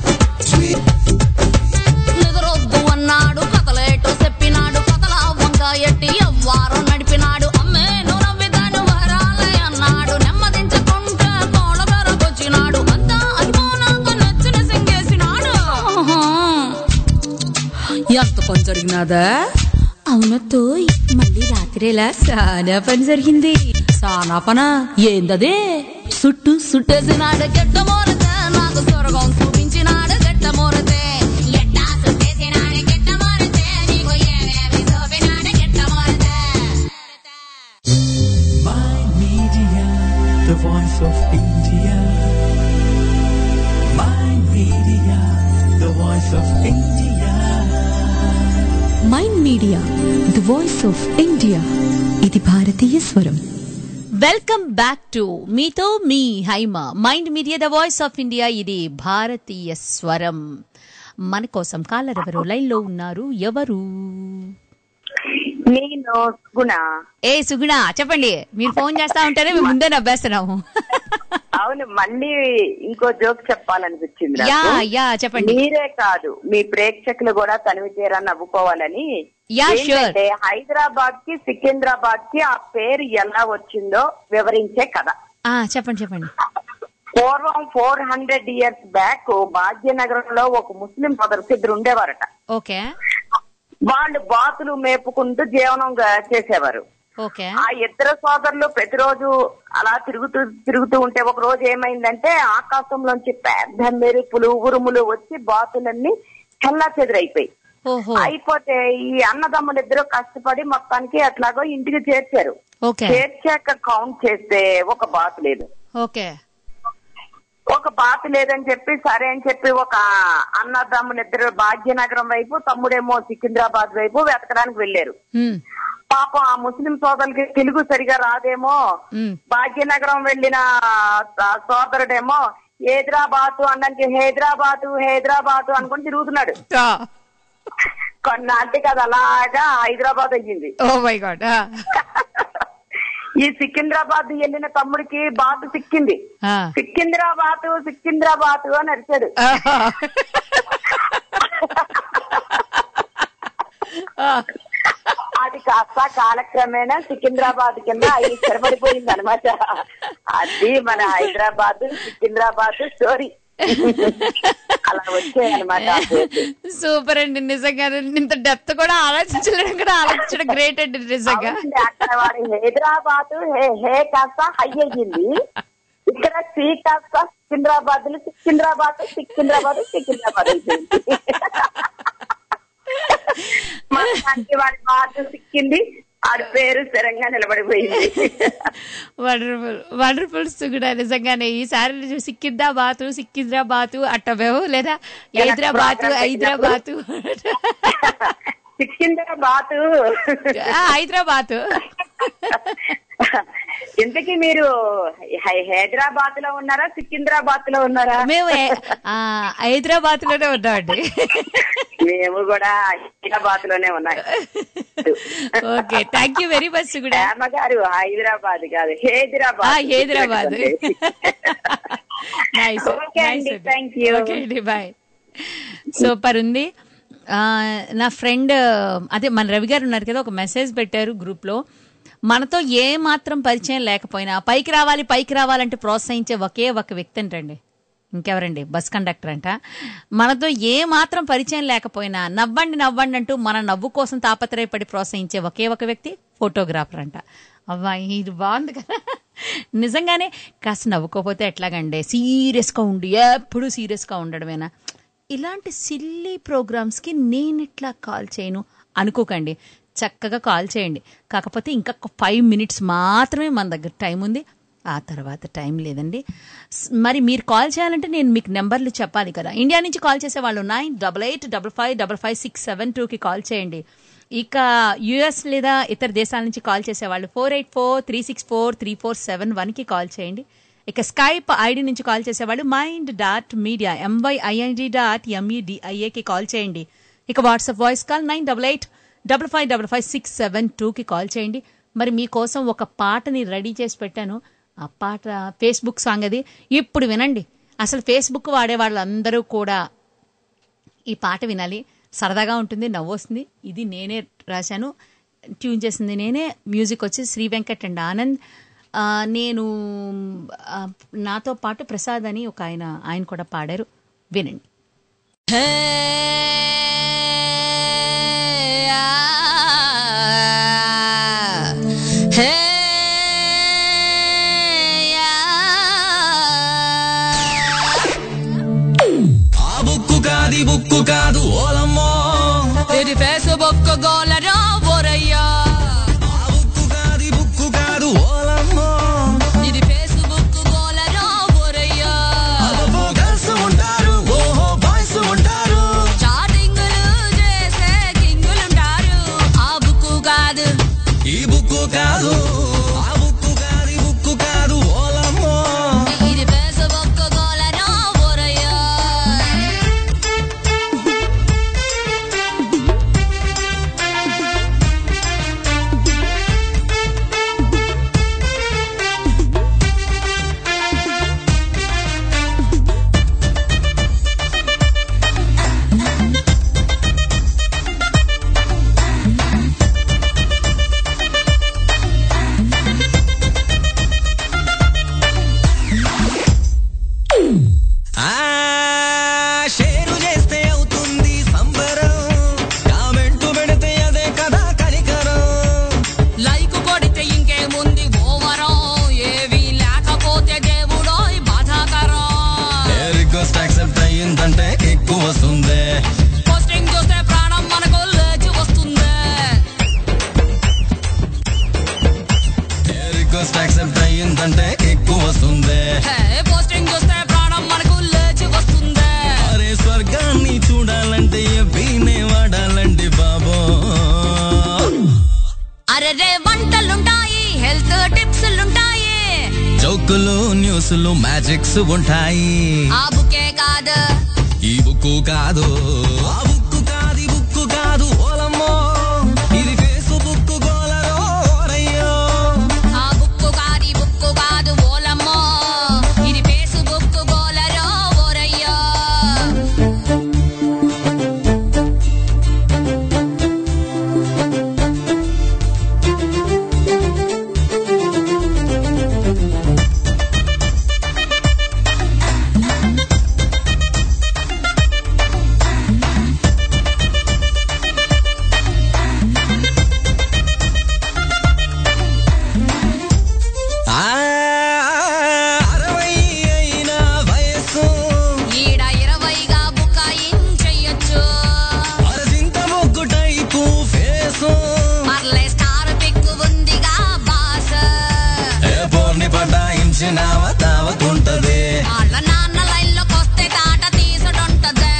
నిద్రొద్దు అన్నాడు కథలేటో చెప్పినాడు కథల వంకాయటి అవ్వారం నడిపినాడు అమ్మే నువ్వు నవ్విదాను వరాలే అన్నాడు నెమ్మదించకుంటే కోళ్ళ బెరకొచ్చినాడు అంతా అయిపోనాక నచ్చిన సింగేసినాడు ఎంత పని జరిగినాదా అవునతో మళ్ళీ రాత్రేలా సానా పని జరిగింది సానా పనా ఏందదే సుట్టు సుట్టేసినాడు గెట్ట మోరతే నాకు స్వర్గం చూపించినాడు గెట్ట మోరతే ఎట్టా సుట్టేసినాడు గెట్ట మోరతే నీకు ఏమేమి చూపినాడు గెట్ట మోరతే Media, the voice of India. My media, the voice of India. Mind media the voice of India ఇది భారతీయ స్వరం వెల్కమ్ బ్యాక్ టు మీతో మీ Haima mind media the voice of India ఇది భారతీయ స్వరం మన కోసం కాలర్ ఎవరు లైన్ లో ఉన్నారు ఎవరు నేను గుణ ఏ సుగుణ చెప్పండి మీరు ఫోన్ చేస్తా ఉంటారే మేము ముందే నవ్వేస్తున్నాము అవును మళ్ళీ ఇంకో జోక్ చెప్పాలనిపించింది నాకు. యా యా చెప్పండి మీరే కాదు మీ ప్రేక్షకులు కూడా తనివి తీరా నవ్వుకోవాలని యా, sure. ఏంటంటే హైదరాబాద్ కి సికింద్రాబాద్ కి ఆ పేరు ఎలా వచ్చిందో వివరించే కథ ఆ చెప్పండి చెప్పండి పూర్వం ఫోర్ హండ్రెడ్ ఇయర్స్ బ్యాక్ భాగ్యనగరంలో ఒక ముస్లిం సోదరు ఇద్దరు ఉండేవారట ఓకే వాళ్ళు బాతులు మేపుకుంటూ జీవనం గా- చేసేవారు ఓకే ఆ ఇద్దరు సోదరులు ప్రతిరోజు అలా తిరుగుతూ తిరుగుతూ ఉంటే ఒక రోజు ఏమైందంటే ఆకాశంలోంచి పెద్ద మెరుపులు ఉరుములు వచ్చి బాతులన్నీ చల్లా చెదురైపోయి ఓహో అయిపోతే ఈ అన్నదమ్ములు ఇద్దరు కష్టపడి మొత్తానికి అట్లాగో ఇంటికి చేర్చారు ఓకే చేర్చాక కౌంట్ చేస్తే ఒక బాతు లేదు ఓకే ఒక బాతు లేదని చెప్పి సరే అని చెప్పి ఒక అన్నదమ్ములు ఇద్దరు భాగ్యనగరం వైపు తమ్ముడేమో సికింద్రాబాద్ వైపు వెతకడానికి వెళ్ళారు హ్మ్, పాపం ఆ ముస్లిం సోదరులకి తెలుగు సరిగా రాదేమో హ్మ్. భాగ్యనగరం వెళ్ళిన ఆ సోదరుడేమో హైదరాబాద్ అనడానికి హైదరాబాద్ హైదరాబాద్ అనుకుని తిరుగుతున్నాడు కొన్నాటికి అది అలాగా హైదరాబాద్ అయ్యింది ఓ మై గాడ్ ఈ సికింద్రాబాద్ వెళ్ళిన తమ్ముడికి బాతు సిక్కింది సికింద్రాబాద్ సికింద్రాబాద్ అని అరిచాడు అది కాస్త కాలక్రమేణా సికింద్రాబాద్ కింద అయి స్థిరపడిపోయింది అనమాట అది మన హైదరాబాద్ సికింద్రాబాద్ స్టోరీ అలా వచ్చాయి అనమాట సూపర్ అండి నిజంగా ఇంత డెప్త్ కూడా ఆలోచించలేడం కూడా ఆలోచించడం గ్రేట్ అండి నిజంగా అక్కడ వాడి హైదరాబాద్ హే హే కాస్త హై అయ్యింది ఇక్కడ సి కాస్త సికింద్రాబాద్ సికింద్రాబాద్ సికింద్రాబాద్ సికింద్రాబాద్ అయిపోయింది మన కంటి వాడి బాతు సిక్కింది ఆడి పేరు స్థిరంగా నిలబడిపోయింది వండర్ఫుల్ వండర్ఫుల్ సుగుణ నిజంగానే ఈసారి సిక్కిద్రాబాతు సిక్కిద్రాబాతు అట్టమేవు లేదా హైదరాబాతు హైదరాబాతు సికింద్రాబాద్ హైదరాబాద్ ఇంతకీ మీరు హై- హైదరాబాద్ లో ఉన్నారా సికింద్రాబాద్ లో ఉన్నారా మేము హైదరాబాద్ లోనే ఉన్నామండి మేము కూడా హైదరాబాద్ లోనే ఉన్నాం okay thank you very much Suguna Hema గారు హైదరాబాద్ కాదు హైదరాబాద్ హైదరాబాద్ నైస్ Okay అండి, thank you. ఓకే అండి బాయ్ సూపర్ ఉంది ఆ, నా ఫ్రెండ్ అదే మన రవి గారు ఉన్నారు కదా ఒక మెసేజ్ పెట్టారు గ్రూప్ లో మనతో ఏ మాత్రం పరిచయం లేకపోయినా పైకి రావాలి పైకి రావాలంటే ప్రోత్సహించే ఒకే ఒక వ్యక్తి అంటండి ఇంకెవరండి బస్ కండక్టర్ అంట మనతో ఏ మాత్రం పరిచయం లేకపోయినా నవ్వండి నవ్వండి అంటూ మన నవ్వు కోసం తాపత్రయపడి ప్రోత్సహించే ఒకే ఒక వ్యక్తి ఫోటోగ్రాఫర్ అంట అవ్వా ఇది బాగుంది కదా నిజంగానే కాస్త నవ్వుకోపోతే ఎట్లాగండి సీరియస్గా ఉండి ఎప్పుడు సీరియస్గా ఉండడమేనా ఇలాంటి సిల్లీ ప్రోగ్రామ్స్కి నేను ఇట్లా కాల్ చేయను అనుకోకండి చక్కగా కాల్ చేయండి కాకపోతే ఇంకా ఫైవ్ మినిట్స్ మాత్రమే మన దగ్గర టైం ఉంది ఆ తర్వాత టైం లేదండి స్- మరి మీరు కాల్ చేయాలంటే నేను మీకు నెంబర్లు చెప్పాలి కదా ఇండియా నుంచి కాల్ చేసే వాళ్ళు nine double eight double five double five six seven టూకి కాల్ చేయండి ఇక యుఎస్ లేదా ఇతర దేశాల నుంచి కాల్ చేసేవాళ్ళు four eight four three six four three four seven వన్కి కాల్ చేయండి ఇక స్కైప్ ఐడి నుంచి కాల్ చేసేవాళ్ళు mind dot media M Y I N D dot ఎంఈడిఐఏకి కాల్ చేయండి ఇక WhatsApp voice call nine double eight double five double five six seven టూకి call చేయండి మరి మీకోసం ఒక పాటని రెడీ చేసి పెట్టాను ఆ పాట ఫేస్బుక్ సాంగ్ అది ఇప్పుడు వినండి అసలు ఫేస్బుక్ వాడే వాళ్ళందరూ కూడా ఈ పాట వినాలి సరదాగా ఉంటుంది నవ్వు వస్తుంది ఇది నేనే రాశాను ట్యూన్ చేసింది నేనే మ్యూజిక్ వచ్చి శ్రీ వెంకట్ అండ్ ఆనంద్ ఆ, నేను ఆ, నాతో పాటు ప్రసాద్ అని ఒక ఆయన ఆయన కూడా పాడారు వినండి ఆ బుక్కు కాది బుక్కు కాదు ఓలమ్మో ఇది ఫేస్బుక్ గోలరా బోరయ్యా బుక్కు కాది బుక్కు కాదు ఓలమ్మో ఇది ఫేస్బుక్ గోలరా బోరయ్యా అబ్బో గర్ల్స్ ఉంటారు ఓహో బాయ్స్ ఉంటారు చాటింగులు చేసే కింగులుంటారు ఆ బుక్ కాదు ఈ బుక్కు కాదు ఆ బుక్కు కాది బుక్కు కాదు ఓలమ్మో ఇది ఫేస్బుక్ గోలరా బోరయ్యా ఆ షేరు చేస్తే అవుతుంది సంబరం కామెంట్ పెడితే అదే కదా కనికరం లైక్ కొడితే ఇంకేముంది ఓవరం ఏవి లేకపోతే దేవుడో బాధాకరం రిక్వెస్ట్ యాక్సెప్ట్ అయ్యిందంటే ఎక్కువ వస్తుంది పోస్టింగ్ చూస్తే ప్రాణం మనకు లేచి వస్తుంది రిక్వెస్ట్ యాక్సెప్ట్ అయ్యిందంటే ఎక్కువ వస్తుంది హే, పోస్టింగ్ చూస్తే ప్రాణం మనకు లేచి వస్తుంది అరే స్వర్గాన్ని చూడాలంటే వీనే వాడాలండి బాబో అరే రే వంటలుంటాయి హెల్త్ టిప్స్ ఉంటాయి జోకులు న్యూస్లు మ్యాజిక్స్ ఉంటాయి ఆ బుకే కాదు ఈ బుక్కు కాదు ఆ బుక్కు కాదు ఈ బుక్కు కాదు ఓలమ్మో ఇది ఫేస్బుక్ గోలరో ఓరయ్యో ఆ బుక్కు కాదు ఈ బుక్కు కాదు ఓలమ్మో ఇది ఫేస్బుక్ గోలరో ఓరయ్యో ఇంచినావా తావకుంటదే వాళ్ళ నాన్న లైన్లోకొస్తే తాట తీసుడుంటదే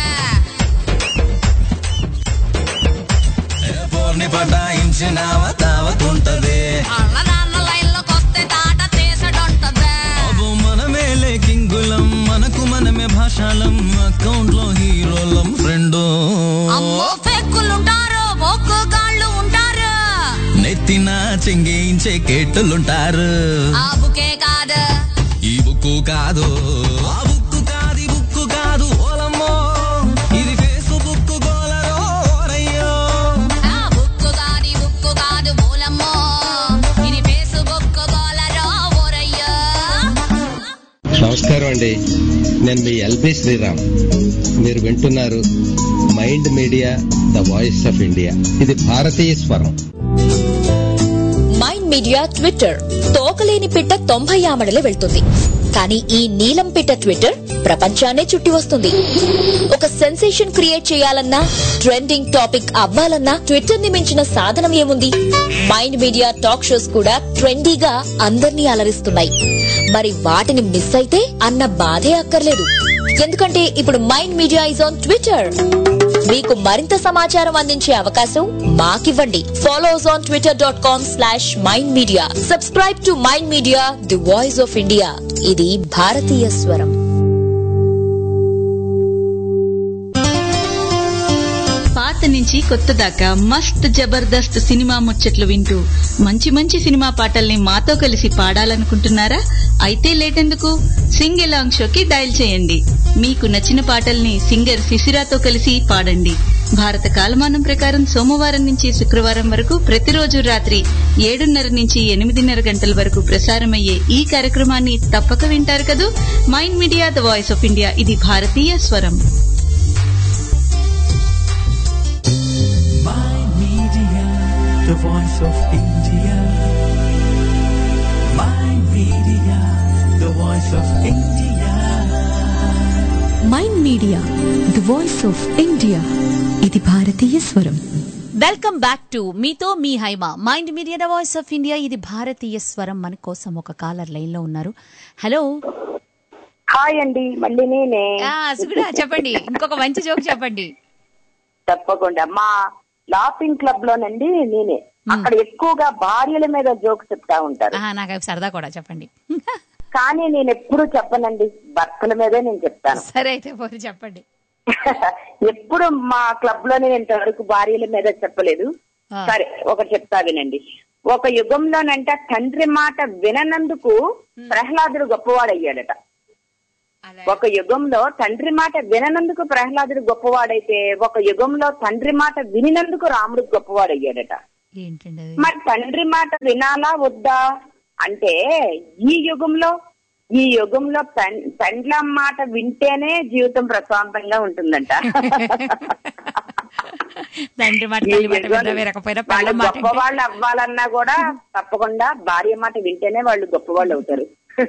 పోర్ని పటాయించినావా తావకుంటదే వాళ్ళ నాన్న లైన్లోకొస్తే తాట తీసుడుంటదే అబ్బో మనమేలే కింగులం మనకు మనమే భాషాలం అకౌంట్ లో హీరోలం ఫ్రెండు అమ్మో ఫెక్కులుంటారు ఒక్కగాళ్ళు ఉంటారు నెత్తిన చెంగేయించే కేట్టులుంటారు ఆ బుకే కాదు ఈ బుక్కు కాదు ఆ బుక్కు కాదు ఈ బుక్కు కాదు ఓలమ్మో ఇది ఫేస్బుక్ గోలరో ఓరయ్యో ఆ బుక్కు కాదు బుక్కు కాదు మూలమ్మో ఇది ఫేస్బుక్ గోలరో ఓరయ్యో నమస్కారం అండి నేను మీ ఎల్బి శ్రీరామ్ మీరు వింటున్నారు mind media the voice of India ఇది భారతీయ స్వరం మైండ్ మీడియా ట్విట్టర్ తోకలేని పిట్ట తొంభై ఆమడలు వెళ్తుంది కానీ ఈ నీలం పిట్ట ట్విట్టర్ ప్రపంచాన్నే చుట్టి వస్తుంది ఒక సెన్సేషన్ క్రియేట్ చేయాలన్నా ట్రెండింగ్ టాపిక్ అవ్వాలన్నా ట్విట్టర్ ని మించిన సాధనం ఏముంది మైండ్ మీడియా టాక్ షోస్ కూడా ట్రెండీగా అందర్నీ అలరిస్తున్నాయి మరి వాటిని మిస్ అయితే అన్న బాధే అక్కర్లేదు ఎందుకంటే ఇప్పుడు Mind Media is on Twitter మీకు మరింత సమాచారం అందించే అవకాశం మాకివ్వండి follow us on Twitter dot com slash Mind Media subscribe to mind media the voice of India ఇది భారతీయ స్వరం పాత నుంచి కొత్త దాకా మస్త్ జబర్దస్త్ సినిమా ముచ్చట్లు వింటూ మంచి మంచి సినిమా పాటల్ని మాతో కలిసి పాడాలనుకుంటున్నారా అయితే లేటెందుకు సింగ్ ఎలాంగ్ షోకి డయల్ చేయండి మీకు నచ్చిన పాటల్ని సింగర్ శిశిరాతో కలిసి పాడండి భారత కాలమానం ప్రకారం సోమవారం నుంచి శుక్రవారం వరకు ప్రతిరోజు రాత్రి ఏడున్నర నుంచి ఎనిమిదిన్నర గంటల వరకు ప్రసారమయ్యే ఈ కార్యక్రమాన్ని తప్పక వింటారు కదూ mind media the voice of India ఇది భారతీయ స్వరం the voice of India. My media, the voice of India. Mind media the voice of India ఇది భారతీయ స్వరం వెల్కమ్ బ్యాక్ టు మీతో మీ Haima mind media the voice of India ఇది భారతీయ స్వరం మన కోసం ఒక కాలర్ లైన్ లో ఉన్నారు హలో హాయ్ అండి మళ్ళీ నేనే సుగుడా చెప్పండి ఇంకొక మంచి జోక్ చెప్పండి తప్పకుండా మా లాఫింగ్ క్లబ్ లోనండి నేనే అక్కడ ఎక్కువగా భార్యల మీద జోక్ చెప్తా ఉంటారు ఆహా, నాకు అవి సరదా కూడా చెప్పండి కానీ నేను ఎప్పుడు చెప్పనండి భర్తల మీదే నేను చెప్తాను సరే అయితే పోరు చెప్పండి ఎప్పుడు మా క్లబ్ లోనే నేను ఇంతవరకు భార్యల మీద చెప్పలేదు ఆ. సరే ఒకటి చెప్తా వినండి ఒక యుగంలోనంట తండ్రి మాట విననందుకు ప్రహ్లాదుడు గొప్పవాడయ్యాడట ఒక యుగంలో తండ్రి మాట విననందుకు ప్రహ్లాదుడు గొప్పవాడైతే ఒక యుగంలో తండ్రి మాట వినినందుకు రాముడు గొప్పవాడయ్యాడట ఏంటండి అది? మరి తండ్రి మాట వినాలా వద్దా అంటే ఈ యుగంలో ఈ యుగంలో పెన్- పెండ్లం మాట వింటేనే జీవితం ప్రశాంతంగా ఉంటుందంట తండ్రి మాట ఈ తల్లి మాట యుగంలో విన్నా వినకపోయినా వాళ్ళు పిల్లల మాట గొప్ప వాళ్ళు అవ్వాలన్నా కూడా తప్పకుండా భార్య మాట వింటేనే వాళ్ళు గొప్ప వాళ్ళు అవుతారు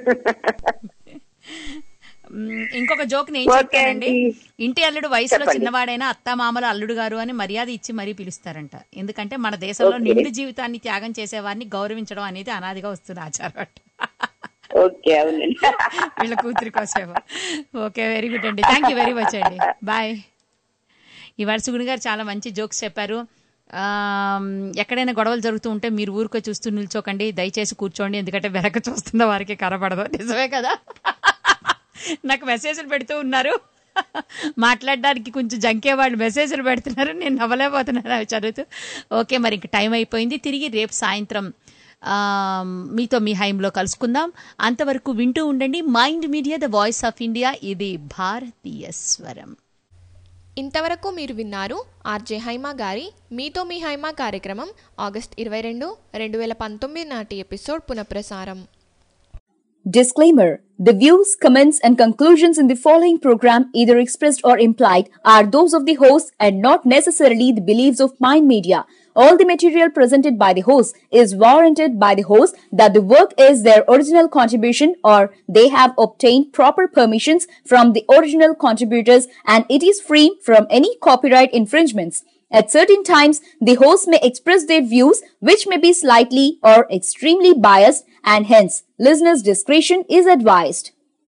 మ్, ఇంకొక జోక్ నేను ఓకే చెప్తానండి అండి. ఇంటి అల్లుడు వయసులో చెప్పండి. చిన్నవాడైనా అత్త మామల అల్లుడు గారు అని మర్యాద ఇచ్చి మరీ పిలుస్తారంట ఎందుకంటే మన దేశంలో ఓకే. నిండు జీవితాన్ని త్యాగం చేసేవారిని గౌరవించడం అనేది అనాదిగా వస్తున్న ఆచారం అట ఓకే అవునండి వీళ్ళ కూతురి కోసేమో ఓకే వెరీ గుడ్ అండి థ్యాంక్ యూ వెరీ మచ్ అండి బాయ్ ఇవాళ సుగుణి గారు చాలా మంచి జోక్స్ చెప్పారు ఆమ్, ఎక్కడైనా గొడవలు జరుగుతూ ఉంటే మీరు ఊరికో చూస్తూ నిల్చోకండి దయచేసి కూర్చోండి ఎందుకంటే వెనక చూస్తున్న వారికి కనపడదు నిజమే కదా నాకు మెసేజ్లు పెడుతూ ఉన్నారు మాట్లాడడానికి కొంచెం జంకే వాళ్ళు మెసేజ్లు పెడుతున్నారు నేను నవ్వలేకపోతున్నాను అవి చదువుతూ ఓకే మరి ఇంక టైం అయిపోయింది తిరిగి రేపు సాయంత్రం ఆ, మీతో మీ హైంలో కలుసుకుందాం అంతవరకు వింటూ ఉండండి Mind media the voice of India ఇది భారతీయ స్వరం ఇంతవరకు మీరు విన్నారు ఆర్జే హైమా గారి మీతో మీ హైమా కార్యక్రమం ఆగస్ట్ ఇరవై రెండు రెండు వేల పంతొమ్మిది నాటి ఎపిసోడ్ పునఃప్రసారం Disclaimer The views, comments, and conclusions in the following program, either expressed or implied, are those of the host and not necessarily the beliefs of Mind Media. All the material presented by the host is warranted by the host that the work is their original contribution or they have obtained proper permissions from the original contributors and it is free from any copyright infringements. At certain times, the host may express their views which may be slightly or extremely biased and hence listeners' discretion is advised.